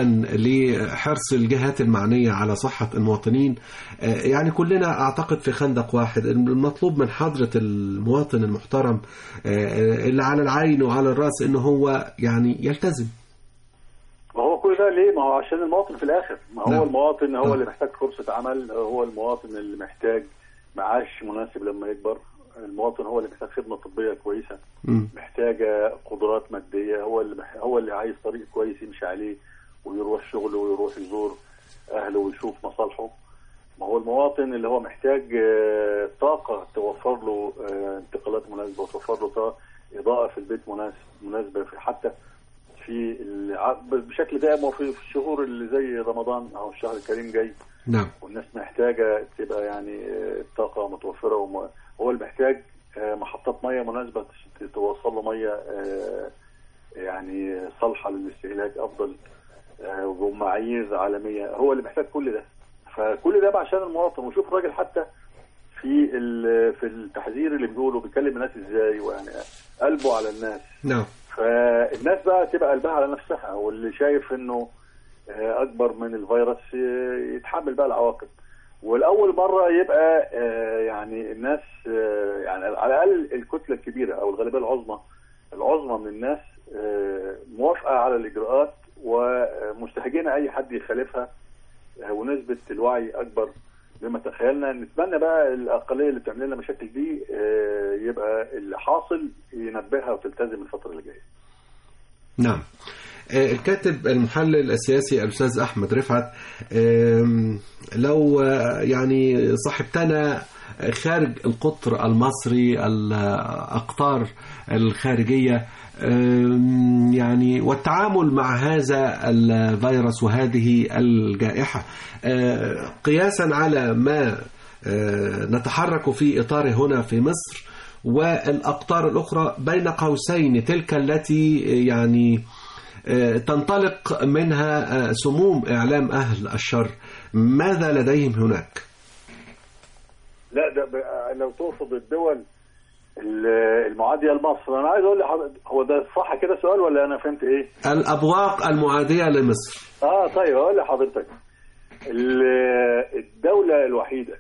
لحرص الجهات المعنيه على صحه المواطنين آه، يعني كلنا اعتقد في خندق واحد المطلوب من حضره المواطن المحترم آه، اللي على العين وعلى الراس انه هو يعني يلتزم ما هو كل ده ليه؟ ما هو عشان المواطن في الاخر، ما هو نعم. المواطن هو نعم. اللي محتاج فرصة عمل، هو المواطن اللي محتاج معاش مناسب لما يكبر، المواطن هو اللي محتاج خدمة طبية كويسة، مم. محتاجة قدرات مادية، هو اللي مح... هو اللي عايز طريق كويس يمشي عليه ويروح شغله ويروح يزور أهله ويشوف مصالحه. ما هو المواطن اللي هو محتاج آه، طاقة توفر له آه، انتقالات مناسبة وتوفر له طاقة إضاءة في البيت مناسب مناسبة في حتى في الع- بشكل دائم وفي في الشهور اللي زي رمضان او الشهر الكريم جاي نعم والناس محتاجه تبقى يعني آه، الطاقه متوفره وم- هو اللي محتاج آه، محطات ميه مناسبه تش- توصل له ميه آه، يعني صالحه للاستهلاك افضل آه، وبمعايير عالميه هو اللي محتاج كل ده فكل ده عشان المواطن وشوف الراجل حتى في ال- في التحذير اللي بيقوله بيكلم الناس ازاي ويعني قلبه على الناس نعم فالناس بقى تبقى قلبها على نفسها واللي شايف انه آه، اكبر من الفيروس آه، يتحمل بقى العواقب والاول مره يبقى آه، يعني الناس آه، يعني على الاقل الكتله الكبيره او الغالبيه العظمى العظمى من الناس آه، موافقه على الاجراءات ومستهجنه اي حد يخالفها آه، ونسبه الوعي اكبر مما تخيلنا نتمنى بقى الاقليه اللي بتعمل لنا مشاكل دي آه، يبقى اللي حاصل ينبهها وتلتزم الفتره اللي جايه نعم آه، الكاتب المحلل السياسي الأستاذ أحمد رفعت آم، لو آه، يعني صاحبتنا خارج القطر المصري الأقطار الخارجية آم، يعني والتعامل مع هذا الفيروس وهذه الجائحة آه، قياسا على ما آه، نتحرك في إطاره هنا في مصر والأقطار الأخرى بين قوسين تلك التي يعني آه، تنطلق منها آه، سموم إعلام أهل الشر ماذا لديهم هناك؟ لا ده ب- لو تقصد الدول ال- المعاديه لمصر انا عايز اقول لحضرتك هو ده صح كده سؤال ولا انا فهمت ايه؟ الأبواق المعادية لمصر اه طيب اقول لحضرتك ال- الدوله الوحيده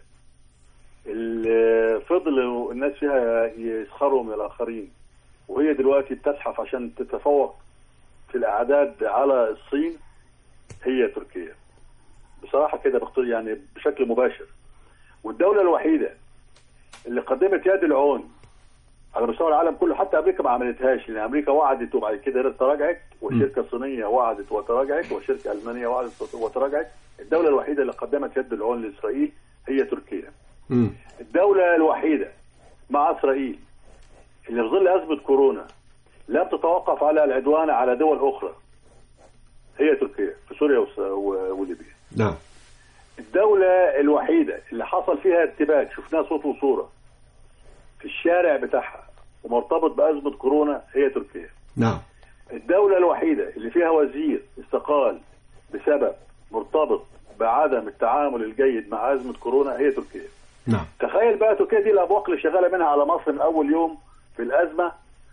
اللي فضلوا الناس فيها يسخروا من الاخرين وهي دلوقتي بتزحف عشان تتفوق في الاعداد على الصين هي تركيا بصراحه كده بختار يعني بشكل مباشر والدوله الوحيده اللي قدمت يد العون على مستوى العالم كله حتى امريكا ما عملتهاش لان امريكا وعدت وبعد كده تراجعت وشركه صينيه وعدت وتراجعت وشركه المانيه وعدت وتراجعت الدوله الوحيده اللي قدمت يد العون لاسرائيل هي تركيا مم. الدوله الوحيده مع اسرائيل اللي في ظل ازمه كورونا لم تتوقف على العدوان على دول اخرى هي تركيا في سوريا وس- و- وليبيا نعم الدولة الوحيدة اللي حصل فيها ارتباك شفناها صوت وصورة في الشارع بتاعها ومرتبط بأزمة كورونا هي تركيا نعم الدولة الوحيدة اللي فيها وزير استقال بسبب مرتبط بعدم التعامل الجيد مع أزمة كورونا هي تركيا نعم تخيل بقى تركيا دي الأبواق اللي شغالة منها على مصر من أول يوم في الأزمة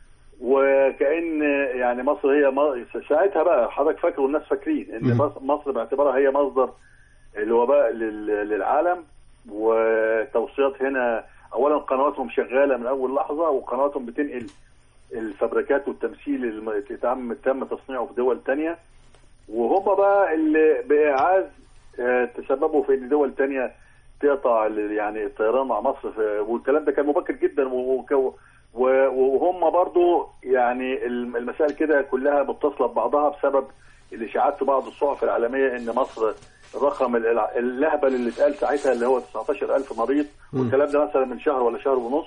وكأن يعني مصر هي م- ساعتها بقى حضرتك فاكر والناس فاكرين ان مم. مص- مصر باعتبارها هي مصدر الوباء لل- للعالم وتوصيات هنا اولا قنواتهم شغاله من اول لحظه وقنواتهم بتنقل الفبركات والتمثيل اللي تم تم تصنيعه في دول تانية وهم بقى اللي باعاز آه، تسببوا في ان دول تانية تقطع ال- يعني الطيران مع مصر في والكلام ده كان مبكر جدا و- وك- و- وهم برضو يعني الم- المسائل كده كلها متصله ببعضها بسبب الاشاعات في بعض الصحف العالميه ان مصر الرقم ال- الع- اللهبل اللي اتقال ساعتها اللي هو 19000 مريض مم. والكلام ده مثلا من شهر ولا شهر ونص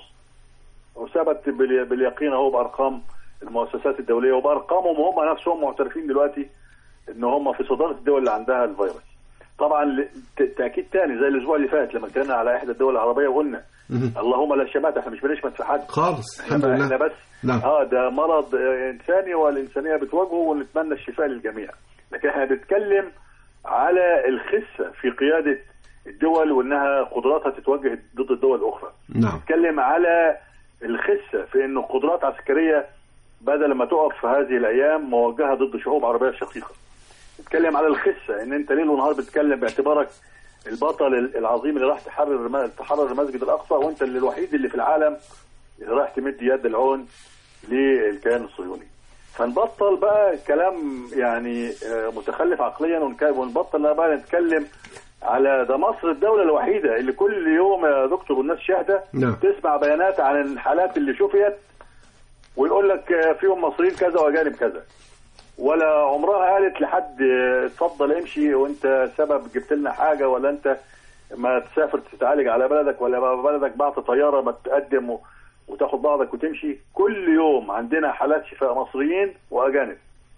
وثبت بال- باليقين اهو بارقام المؤسسات الدوليه وبارقامهم هم نفسهم معترفين دلوقتي ان هم في صداره الدول اللي عندها الفيروس طبعا ل- ت- تاكيد تاني زي الاسبوع اللي فات لما اتكلمنا على احدى الدول العربيه وقلنا مم. اللهم لا شماتة احنا مش بنشمت في حد خالص الحمد احنا لله احنا بس نعم. اه ده مرض آه، انساني والانسانيه بتواجهه ونتمنى الشفاء للجميع لكن احنا بنتكلم على الخسه في قياده الدول وانها قدراتها تتوجه ضد الدول الاخرى نعم نتكلم على الخسه في انه قدرات عسكريه بدل ما تقف في هذه الايام موجهه ضد شعوب عربيه شقيقه نتكلم على الخسه ان انت ليل ونهار بتتكلم باعتبارك البطل العظيم اللي راح تحرر الم- تحرر المسجد الاقصى وانت اللي الوحيد اللي في العالم اللي راح تمد يد العون للكيان الصهيوني فنبطل بقى كلام يعني آه، متخلف عقليا ونك- ونبطل بقى نتكلم على ده مصر الدولة الوحيدة اللي كل يوم يا دكتور والناس شاهدة نعم. تسمع بيانات عن الحالات اللي شفيت ويقول لك آه، فيهم مصريين كذا واجانب كذا ولا عمرها قالت لحد آه، اتفضل امشي وانت سبب جبت لنا حاجه ولا انت ما تسافر تتعالج على بلدك ولا بلدك بعت طياره ما تقدم و- وتاخد بعضك وتمشي كل يوم عندنا حالات شفاء مصريين واجانب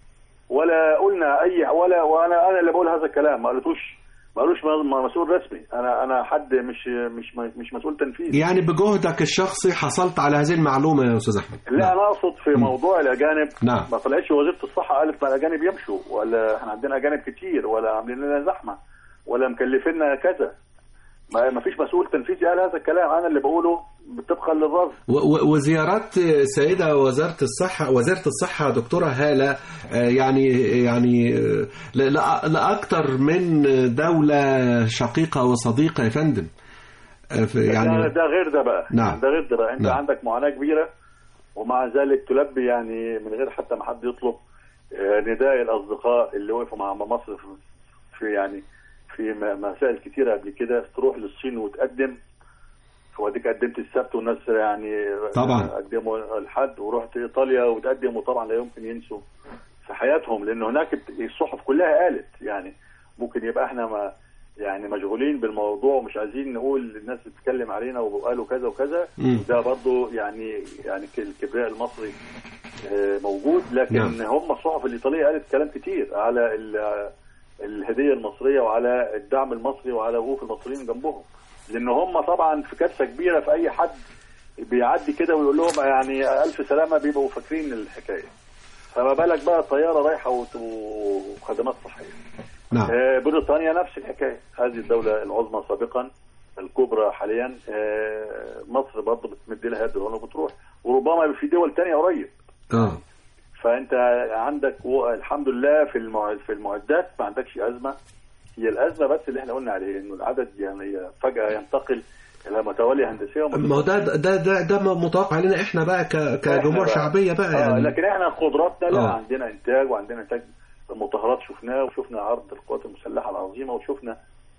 ولا قلنا اي ولا وانا انا اللي بقول هذا الكلام ما قالتوش ما قالوش م- مسؤول رسمي انا انا حد مش مش مش مسؤول تنفيذي يعني بجهدك الشخصي حصلت على هذه المعلومة يا أستاذ أحمد لا انا اقصد في موضوع الاجانب نعم. ما طلعتش وزيره الصحه قالت ما الاجانب يمشوا ولا احنا عندنا اجانب كتير ولا عاملين لنا زحمه ولا مكلفيننا كذا ما ما فيش مسؤول تنفيذي قال هذا الكلام انا اللي بقوله طبقا للرصد و- و- وزيارات سيدة وزارة الصحة وزارة الصحة دكتورة هالة آه، يعني يعني آه، ل- ل- لأكثر من دولة شقيقة وصديقة يا فندم آه، في- يعني يعني ده غير ده بقى نعم. ده غير ده بقى انت نعم. عندك معاناه كبيره ومع ذلك تلبي يعني من غير حتى ما حد يطلب آه، نداء الاصدقاء اللي وقفوا مع مصر في- في يعني في م- مسائل كتيره قبل كده تروح للصين وتقدم واديك قدمت السبت والناس يعني طبعا. قدموا الحد ورحت ايطاليا وتقدم وطبعا لا يمكن ينسوا في حياتهم لان هناك الصحف كلها قالت يعني ممكن يبقى احنا ما يعني مشغولين بالموضوع ومش عايزين نقول الناس بتتكلم علينا وقالوا كذا وكذا مم. ده برضو يعني يعني ك- الكبرياء المصري آه، موجود لكن نعم. هم الصحف الايطاليه قالت كلام كتير على ال- الهديه المصريه وعلى الدعم المصري وعلى وقوف المصريين جنبهم لان هم طبعا في كارثه كبيره في اي حد بيعدي كده ويقول لهم يعني الف سلامه بيبقوا فاكرين الحكايه فما بالك بقى طياره رايحه وت- وخدمات صحيه نعم آه، بريطانيا نفس الحكايه هذه الدوله العظمى سابقا الكبرى حاليا آه، مصر برضه بتمد لها يد العون وبتروح وربما في دول تانية قريب اه فانت عندك و- الحمد لله في المع- في المعدات ما عندكش ازمه هي الازمه بس اللي احنا قلنا عليه انه العدد يعني فجاه ينتقل الى متواليه هندسيه ومت- ما هو ده ده ده ده متوقع علينا احنا بقى ك- إحنا كجموع بقى- شعبية بقى آه يعني لكن احنا قدراتنا لا آه. عندنا انتاج وعندنا انتاج المطهرات شفناه وشفنا عرض القوات المسلحه العظيمه وشفنا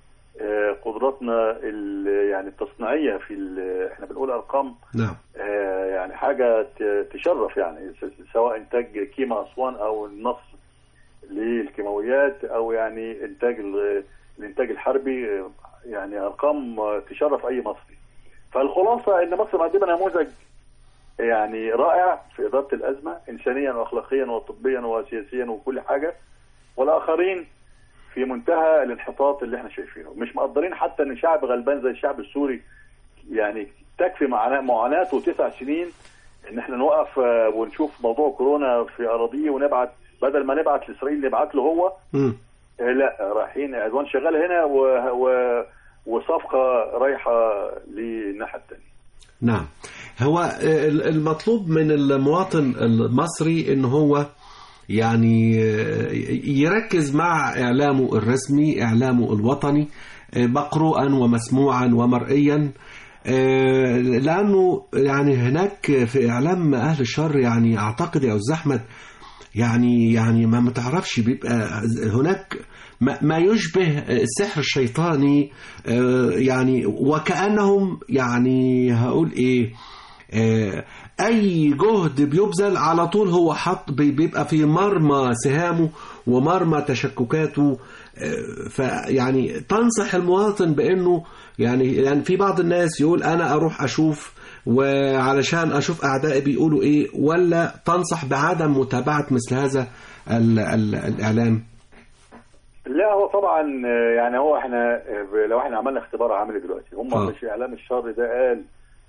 آه، قدراتنا ال- يعني التصنيعيه في ال- احنا بنقول ارقام نعم آه، يعني حاجه ت- تشرف يعني س- سواء انتاج كيما اسوان او النص للكيماويات او يعني انتاج ال- الانتاج الحربي آه، يعني ارقام آه، تشرف اي مصري فالخلاصه ان مصر مقدمه نموذج يعني رائع في اداره الازمه انسانيا واخلاقيا وطبيا وسياسيا وكل حاجه والاخرين في منتهى الانحطاط اللي احنا شايفينه مش مقدرين حتى ان شعب غلبان زي الشعب السوري يعني تكفي معاناة- معاناته تسع سنين ان احنا نوقف آه، ونشوف موضوع كورونا في اراضيه ونبعت بدل ما نبعت لاسرائيل نبعت له هو مم. آه، لا رايحين عدوان شغال هنا و... و... وصفقه رايحه للناحيه الثانيه نعم هو ال- المطلوب من المواطن المصري ان هو يعني يركز مع اعلامه الرسمي اعلامه الوطني مقروءا ومسموعا ومرئيا لانه يعني هناك في اعلام اهل الشر يعني اعتقد يا استاذ احمد يعني يعني ما متعرفش بيبقى هناك ما ما يشبه السحر الشيطاني آه، يعني وكأنهم يعني هقول ايه آه، اي جهد بيبذل على طول هو حط بي- بيبقى في مرمى سهامه ومرمى تشككاته آه، فيعني تنصح المواطن بانه يعني يعني في بعض الناس يقول انا اروح اشوف وعلشان اشوف اعدائي بيقولوا ايه ولا تنصح بعدم متابعه مثل هذا ال ال الاعلام لا هو طبعا آه، يعني هو احنا آه، لو احنا عملنا اختبار عملي دلوقتي هم آه. مش اعلام الشر ده قال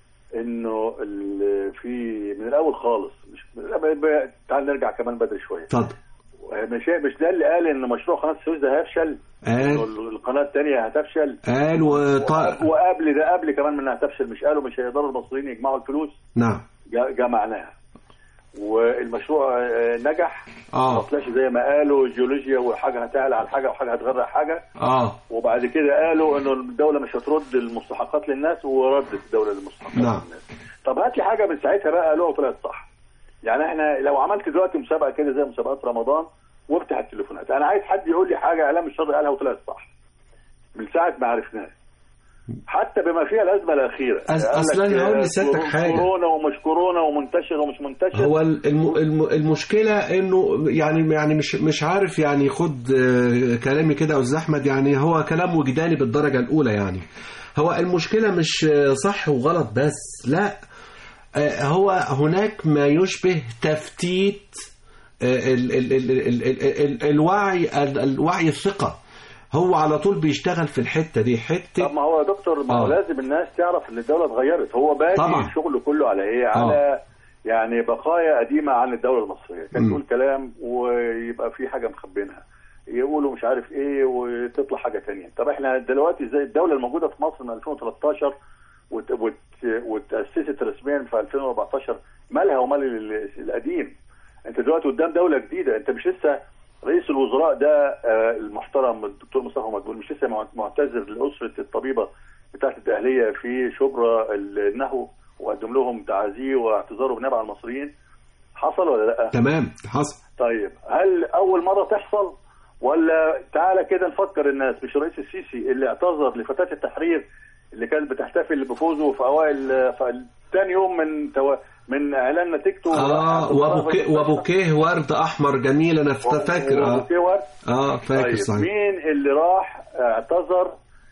انه ال- في من الاول خالص مش لا، ب- ب- تعال نرجع كمان بدري شويه اتفضل مش مش ده اللي قال ان مشروع قناه السويس ده هيفشل قال إنه القناه الثانيه هتفشل قال وط... وقبل ده قبل كمان من انها تفشل مش قالوا مش هيقدروا المصريين يجمعوا الفلوس نعم جا- جمعناها والمشروع آه، نجح آه. ما طلعش زي ما قالوا جيولوجيا وحاجه هتعلى على حاجه وحاجه هتغرق حاجه اه وبعد كده قالوا انه الدوله مش هترد المستحقات للناس وردت الدوله المستحقات نعم. للناس طب هات لي حاجه من ساعتها بقى قالوها وطلعت صح يعني احنا لو عملت دلوقتي مسابقه كده زي مسابقات رمضان وافتح التليفونات انا عايز حد يقول لي حاجه اعلام الشر قالها وطلعت صح من ساعه ما عرفناه حتى بما فيها الازمه الاخيره أص- قال لك، أصلاً هقول آه، لسيادتك حاجة. كورونا ومش كورونا ومنتشر ومش منتشر هو الم... الم... المشكله انه يعني يعني مش مش عارف يعني خد آه، كلامي كده يا استاذ احمد يعني هو كلام وجداني بالدرجه الاولى يعني هو المشكله مش آه، صح وغلط بس لا آه، هو هناك ما يشبه تفتيت آه، ال... ال... ال... ال... ال... ال... الوعي ال... الوعي الثقه هو على طول بيشتغل في الحته دي حته طب ما هو يا دكتور ما هو آه. لازم الناس تعرف ان الدوله اتغيرت هو طبعا. بادئ شغله كله على ايه على يعني بقايا قديمه عن الدوله المصريه كان مم. يقول كلام ويبقى في حاجه مخبينها يقولوا مش عارف ايه وتطلع حاجه تانية طب احنا دلوقتي زي الدوله الموجوده في مصر من 2013 وت- وت- وتاسست رسميا في 2014 مالها ومال ال- القديم انت دلوقتي قدام دوله جديده انت مش لسه رئيس الوزراء ده آه، المحترم الدكتور مصطفى مدبول مش لسه مع- معتذر لاسره الطبيبه بتاعه الاهليه في شبرا النهو وقدم لهم تعازيه واعتذاره بنيابه عن المصريين حصل ولا لا؟ تمام حصل طيب هل اول مره تحصل ولا تعالى كده نفكر الناس مش الرئيس السيسي اللي اعتذر لفتاه التحرير اللي كانت بتحتفل بفوزه في اوائل في ثاني يوم من تو... من اعلان نتيجته اه وبوكيه وبوكيه ورد احمر جميل انا فاكر اه وبوكيه ورد اه فاكر طيب صحيح مين اللي راح اعتذر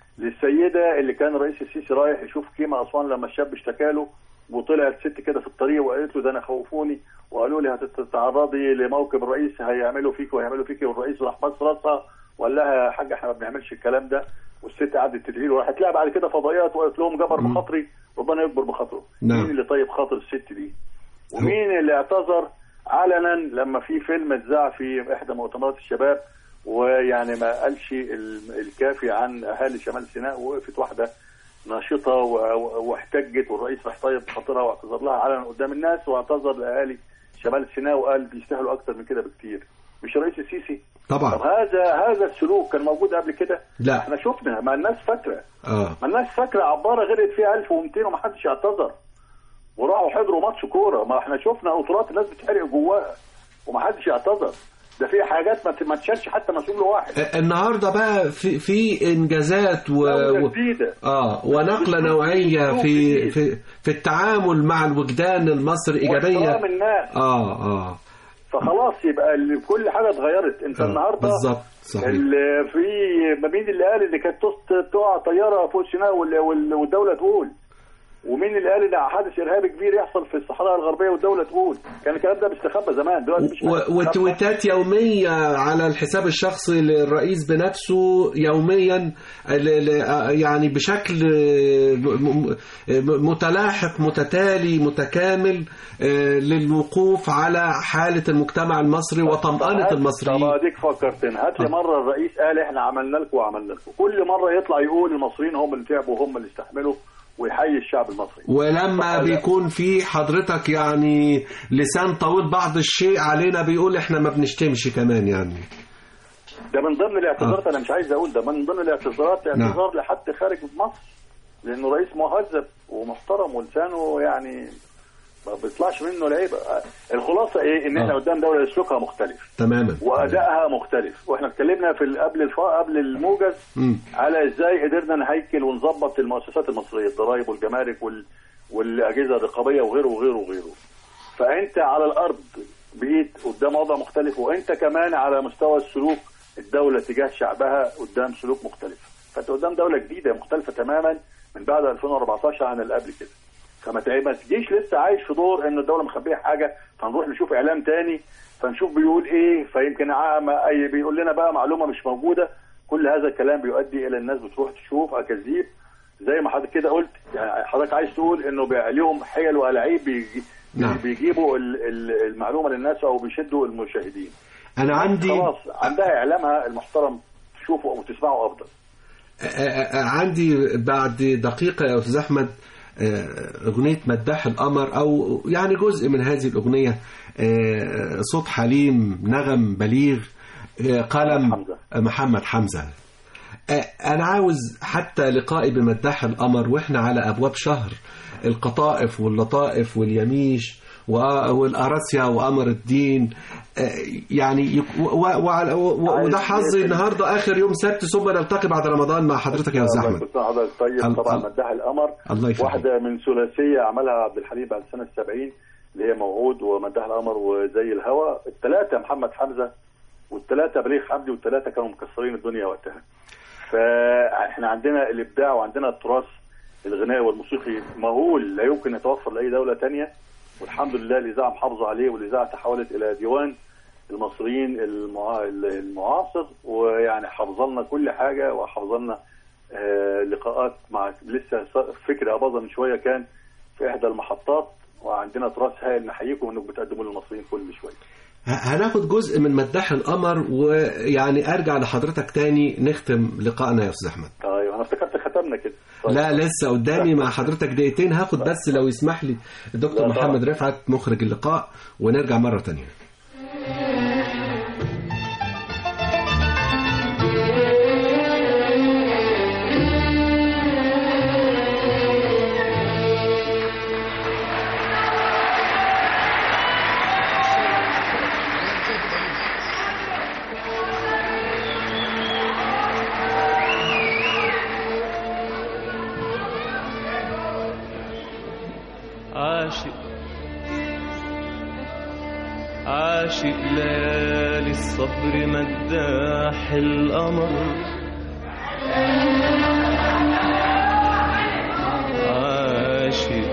للسيده اللي كان رئيس السيسي رايح يشوف كيما اسوان لما الشاب اشتكى له وطلعت ست كده في الطريق وقالت له ده انا خوفوني وقالوا لي هتتعرضي لموكب الرئيس هيعملوا فيك وهيعملوا فيك والرئيس راح بص راسها وقال لها يا حاجه احنا ما بنعملش الكلام ده والست قعدت تدعي له وراحت لها بعد كده فضائيات وقالت لهم جبر مم. بخاطري ربنا يكبر بخاطره نعم. مين اللي طيب خاطر الست دي ومين اللي اعتذر علنا لما في فيلم اتذاع في احدى مؤتمرات الشباب ويعني ما قالش ال- الكافي عن اهالي شمال سيناء ووقفت واحده ناشطه و- و- واحتجت والرئيس راح طيب خاطرها واعتذر لها علنا قدام الناس واعتذر لاهالي شمال سيناء وقال بيستاهلوا اكتر من كده بكتير مش الرئيس السيسي طب طبعا هذا هذا السلوك كان موجود قبل كده لا احنا شفنا ما الناس فاكره اه ما الناس فاكره عباره غرقت فيها 1200 ومحدش اعتذر وراحوا حضروا ماتش كوره ما احنا شفنا قطرات الناس بتحرق جواها ومحدش اعتذر ده في حاجات ما ت- ما تشالش حتى مسؤول واحد النهارده بقى في في انجازات و... دولة و... جديده اه ونقله نوعيه في في في التعامل مع الوجدان المصري ايجابيه واحترام الناس اه اه فخلاص يبقى ال- كل حاجه اتغيرت انت آه، النهارده بالظبط صحيح ال- في ما مين اللي قال ان كانت تس- تقع طياره فوق سيناء وال- وال- والدوله تقول ومين اللي قال ان حادث ارهابي كبير يحصل في الصحراء الغربيه والدوله تقول كان الكلام ده بيستخبى زمان دلوقتي مش و- مستخبى. وتويتات يومية على الحساب الشخصي للرئيس بنفسه يوميا ل- ل- يعني بشكل م- م- متلاحق متتالي متكامل آه، للوقوف على حالة المجتمع المصري وطمأنة طب المصريين اديك فكرتني هات لي مره الرئيس قال احنا عملنا لكم وعملنا لكم كل مره يطلع يقول المصريين هم اللي تعبوا وهم اللي استحملوا ويحيي الشعب المصري ولما طب بيكون في حضرتك يعني لسان طويل بعض الشيء علينا بيقول احنا ما بنشتمش كمان يعني ده من ضمن الاعتذارات انا مش عايز اقول ده من ضمن الاعتذارات نعم. اعتذار لحد خارج مصر لانه رئيس مهذب ومحترم ولسانه يعني ما بيطلعش منه العيب الخلاصه ايه ان احنا آه. قدام دوله سلوكها مختلف تماما وادائها مختلف واحنا اتكلمنا في ال- قبل الفا قبل الموجز مم. على ازاي قدرنا نهيكل ونظبط المؤسسات المصريه الضرائب والجمارك وال... والاجهزه الرقابيه وغيره وغيره وغيره فانت على الارض بقيت قدام وضع مختلف وانت كمان على مستوى السلوك الدوله تجاه شعبها قدام سلوك مختلف فانت قدام دوله جديده مختلفه تماما من بعد 2014 عن اللي قبل كده فما تع- ما تجيش لسه عايش في دور ان الدوله مخبيه حاجه فنروح نشوف اعلام تاني فنشوف بيقول ايه فيمكن عام اي بيقول لنا بقى معلومه مش موجوده كل هذا الكلام بيؤدي الى الناس بتروح تشوف اكاذيب زي ما حضرتك كده قلت يعني حضرتك عايز تقول انه بقى ليهم حيل والاعيب بيجي نعم. بيجيبوا ال- ال- المعلومه للناس او بيشدوا المشاهدين انا عندي خلاص عندها اعلامها المحترم تشوفه او تسمعه افضل آه، آه، عندي بعد دقيقة يا أستاذ أحمد آه، أغنية مداح القمر أو يعني جزء من هذه الأغنية آه، صوت حليم نغم بليغ آه، قلم حمزة. محمد حمزة آه، أنا عاوز حتى لقائي بمداح القمر وإحنا على أبواب شهر القطائف واللطائف واليميش و- والأراسيا وقمر الدين آه، يعني يك- و- و- و- وده حظي النهارده آخر يوم سبت ثم نلتقي بعد رمضان مع حضرتك يا أستاذ الله أحمد يكون حضرتك طيب ال- طبعا ال- مداح القمر الله يخليك واحدة من ثلاثية عملها عبد الحليم بعد سنة 70 اللي هي موعود ومداح القمر وزي الهوى الثلاثة محمد حمزة والثلاثة بليغ حمدي والثلاثة كانوا مكسرين الدنيا وقتها فاحنا عندنا الإبداع وعندنا التراث الغنائي والموسيقي مهول لا يمكن يتوفر لأي دولة تانية والحمد لله الإذاعة محافظة عليه والإذاعة تحولت إلى ديوان المصريين المعا... المعاصر ويعني حافظلنا كل حاجة وحافظلنا آه، لقاءات مع لسه ص- فكرة أباظة من شوية كان في إحدى المحطات وعندنا تراث هائل نحييكم إنكم بتقدموا للمصريين كل شوية ه- هناخد جزء من مداح القمر ويعني ارجع لحضرتك تاني نختم لقائنا يا استاذ احمد طيب أنا افتكرت ختمنا كده طيب. لا لسه قدامي مع حضرتك دقيقتين هاخد بس لو يسمح لي الدكتور لا طبعا. محمد رفعت مخرج اللقاء ونرجع مرة تانية عاشق عاشق ليالي الصبر مداح القمر عاشق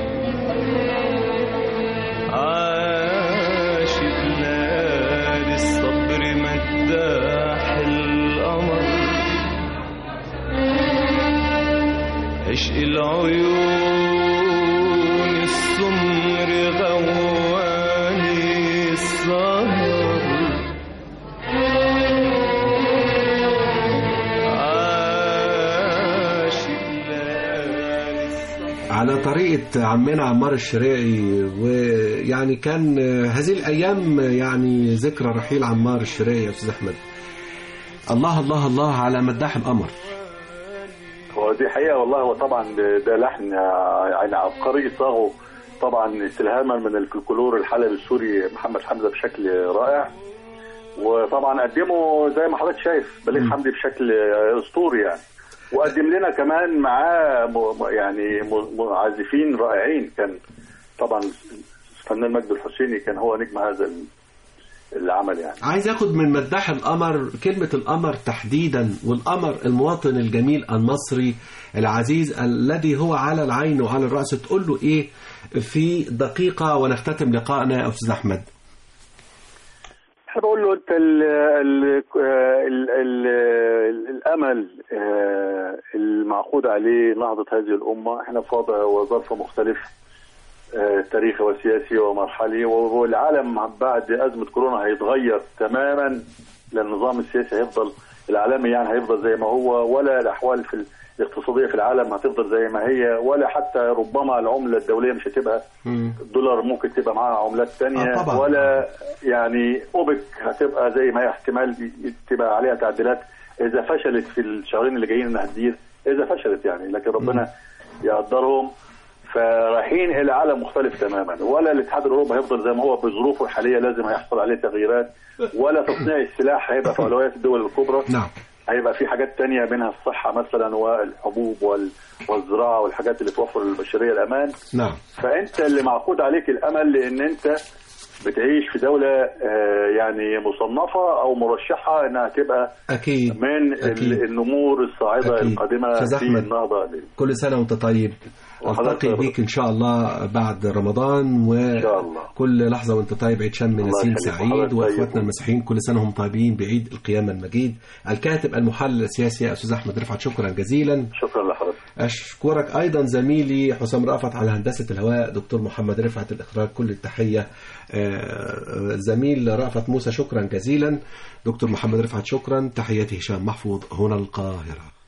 عاشق ليالي الصبر مداح القمر عشق العيون السمر غواني السهر عاشق ليالي السهر على طريقة عمنا عمار الشريعي ويعني كان هذه الأيام يعني ذكرى رحيل عمار الشريعي يا أستاذ أحمد الله الله الله على مداح القمر هو دي حقيقة والله هو طبعا ده لحن يعني عبقري صاغه طبعا استلهاما من الفلكلور الحلبي السوري محمد حمزة بشكل رائع وطبعا قدموا زي ما حضرتك شايف بليغ حمدي بشكل اسطوري يعني وقدم لنا كمان معاه م- م- يعني م- م- عازفين رائعين كان طبعا الفنان مجد الحسيني كان هو نجم هذا ال- العمل يعني عايز اخد من مداح القمر كلمة القمر تحديدا والقمر المواطن الجميل المصري العزيز الذي هو على العين وعلى الرأس تقول له ايه في دقيقة ونختتم لقائنا يا أستاذ أحمد احب اقول له انت ال ال ال ال الامل آه، المعقود عليه نهضه هذه الامه احنا في وضع وظرف مختلف آه، تاريخي وسياسي ومرحلي والعالم بعد ازمه كورونا هيتغير تماما لان النظام السياسي هيفضل العالمي يعني هيفضل زي ما هو ولا الاحوال في الاقتصاديه في العالم هتفضل زي ما هي ولا حتى ربما العمله الدوليه مش هتبقى الدولار ممكن تبقى معاها عملات تانية آه طبعاً. ولا يعني اوبك هتبقى زي ما هي احتمال تبقى عليها تعديلات اذا فشلت في الشهرين اللي جايين انها تدير اذا فشلت يعني لكن ربنا يقدرهم فرايحين الى عالم مختلف تماما ولا الاتحاد الاوروبي هيفضل زي ما هو بظروفه الحاليه لازم هيحصل عليه تغييرات ولا تصنيع السلاح هيبقى في اولويات الدول الكبرى نعم هيبقى في حاجات تانية منها الصحة مثلا والحبوب وال- والزراعة والحاجات اللي توفر للبشرية الأمان نعم فأنت اللي معقود عليك الأمل لأن أنت بتعيش في دولة آه، يعني مصنفة أو مرشحة إنها تبقى أكيد من أكيد. ال- النمور الصاعدة أكيد. القادمة أستاذ في أحمد. النهضة دي. كل سنة وأنت طيب وحضرتك ألتقي طيب. بيك إن شاء الله بعد رمضان شاء الله. وكل لحظة وأنت طيب عيد شم الله نسيم يخليك. سعيد وحضرتك طيب. وإخواتنا المسيحيين كل سنة هم طيبين بعيد القيامة المجيد الكاتب المحلل السياسي أستاذ أحمد رفعت شكرا جزيلا شكرا لحضرتك أشكرك أيضا زميلي حسام رأفت على هندسة الهواء دكتور محمد رفعت الإخراج كل التحية آه، زميل رأفت موسى شكرا جزيلا دكتور محمد رفعت شكرا تحياتي هشام محفوظ هنا القاهرة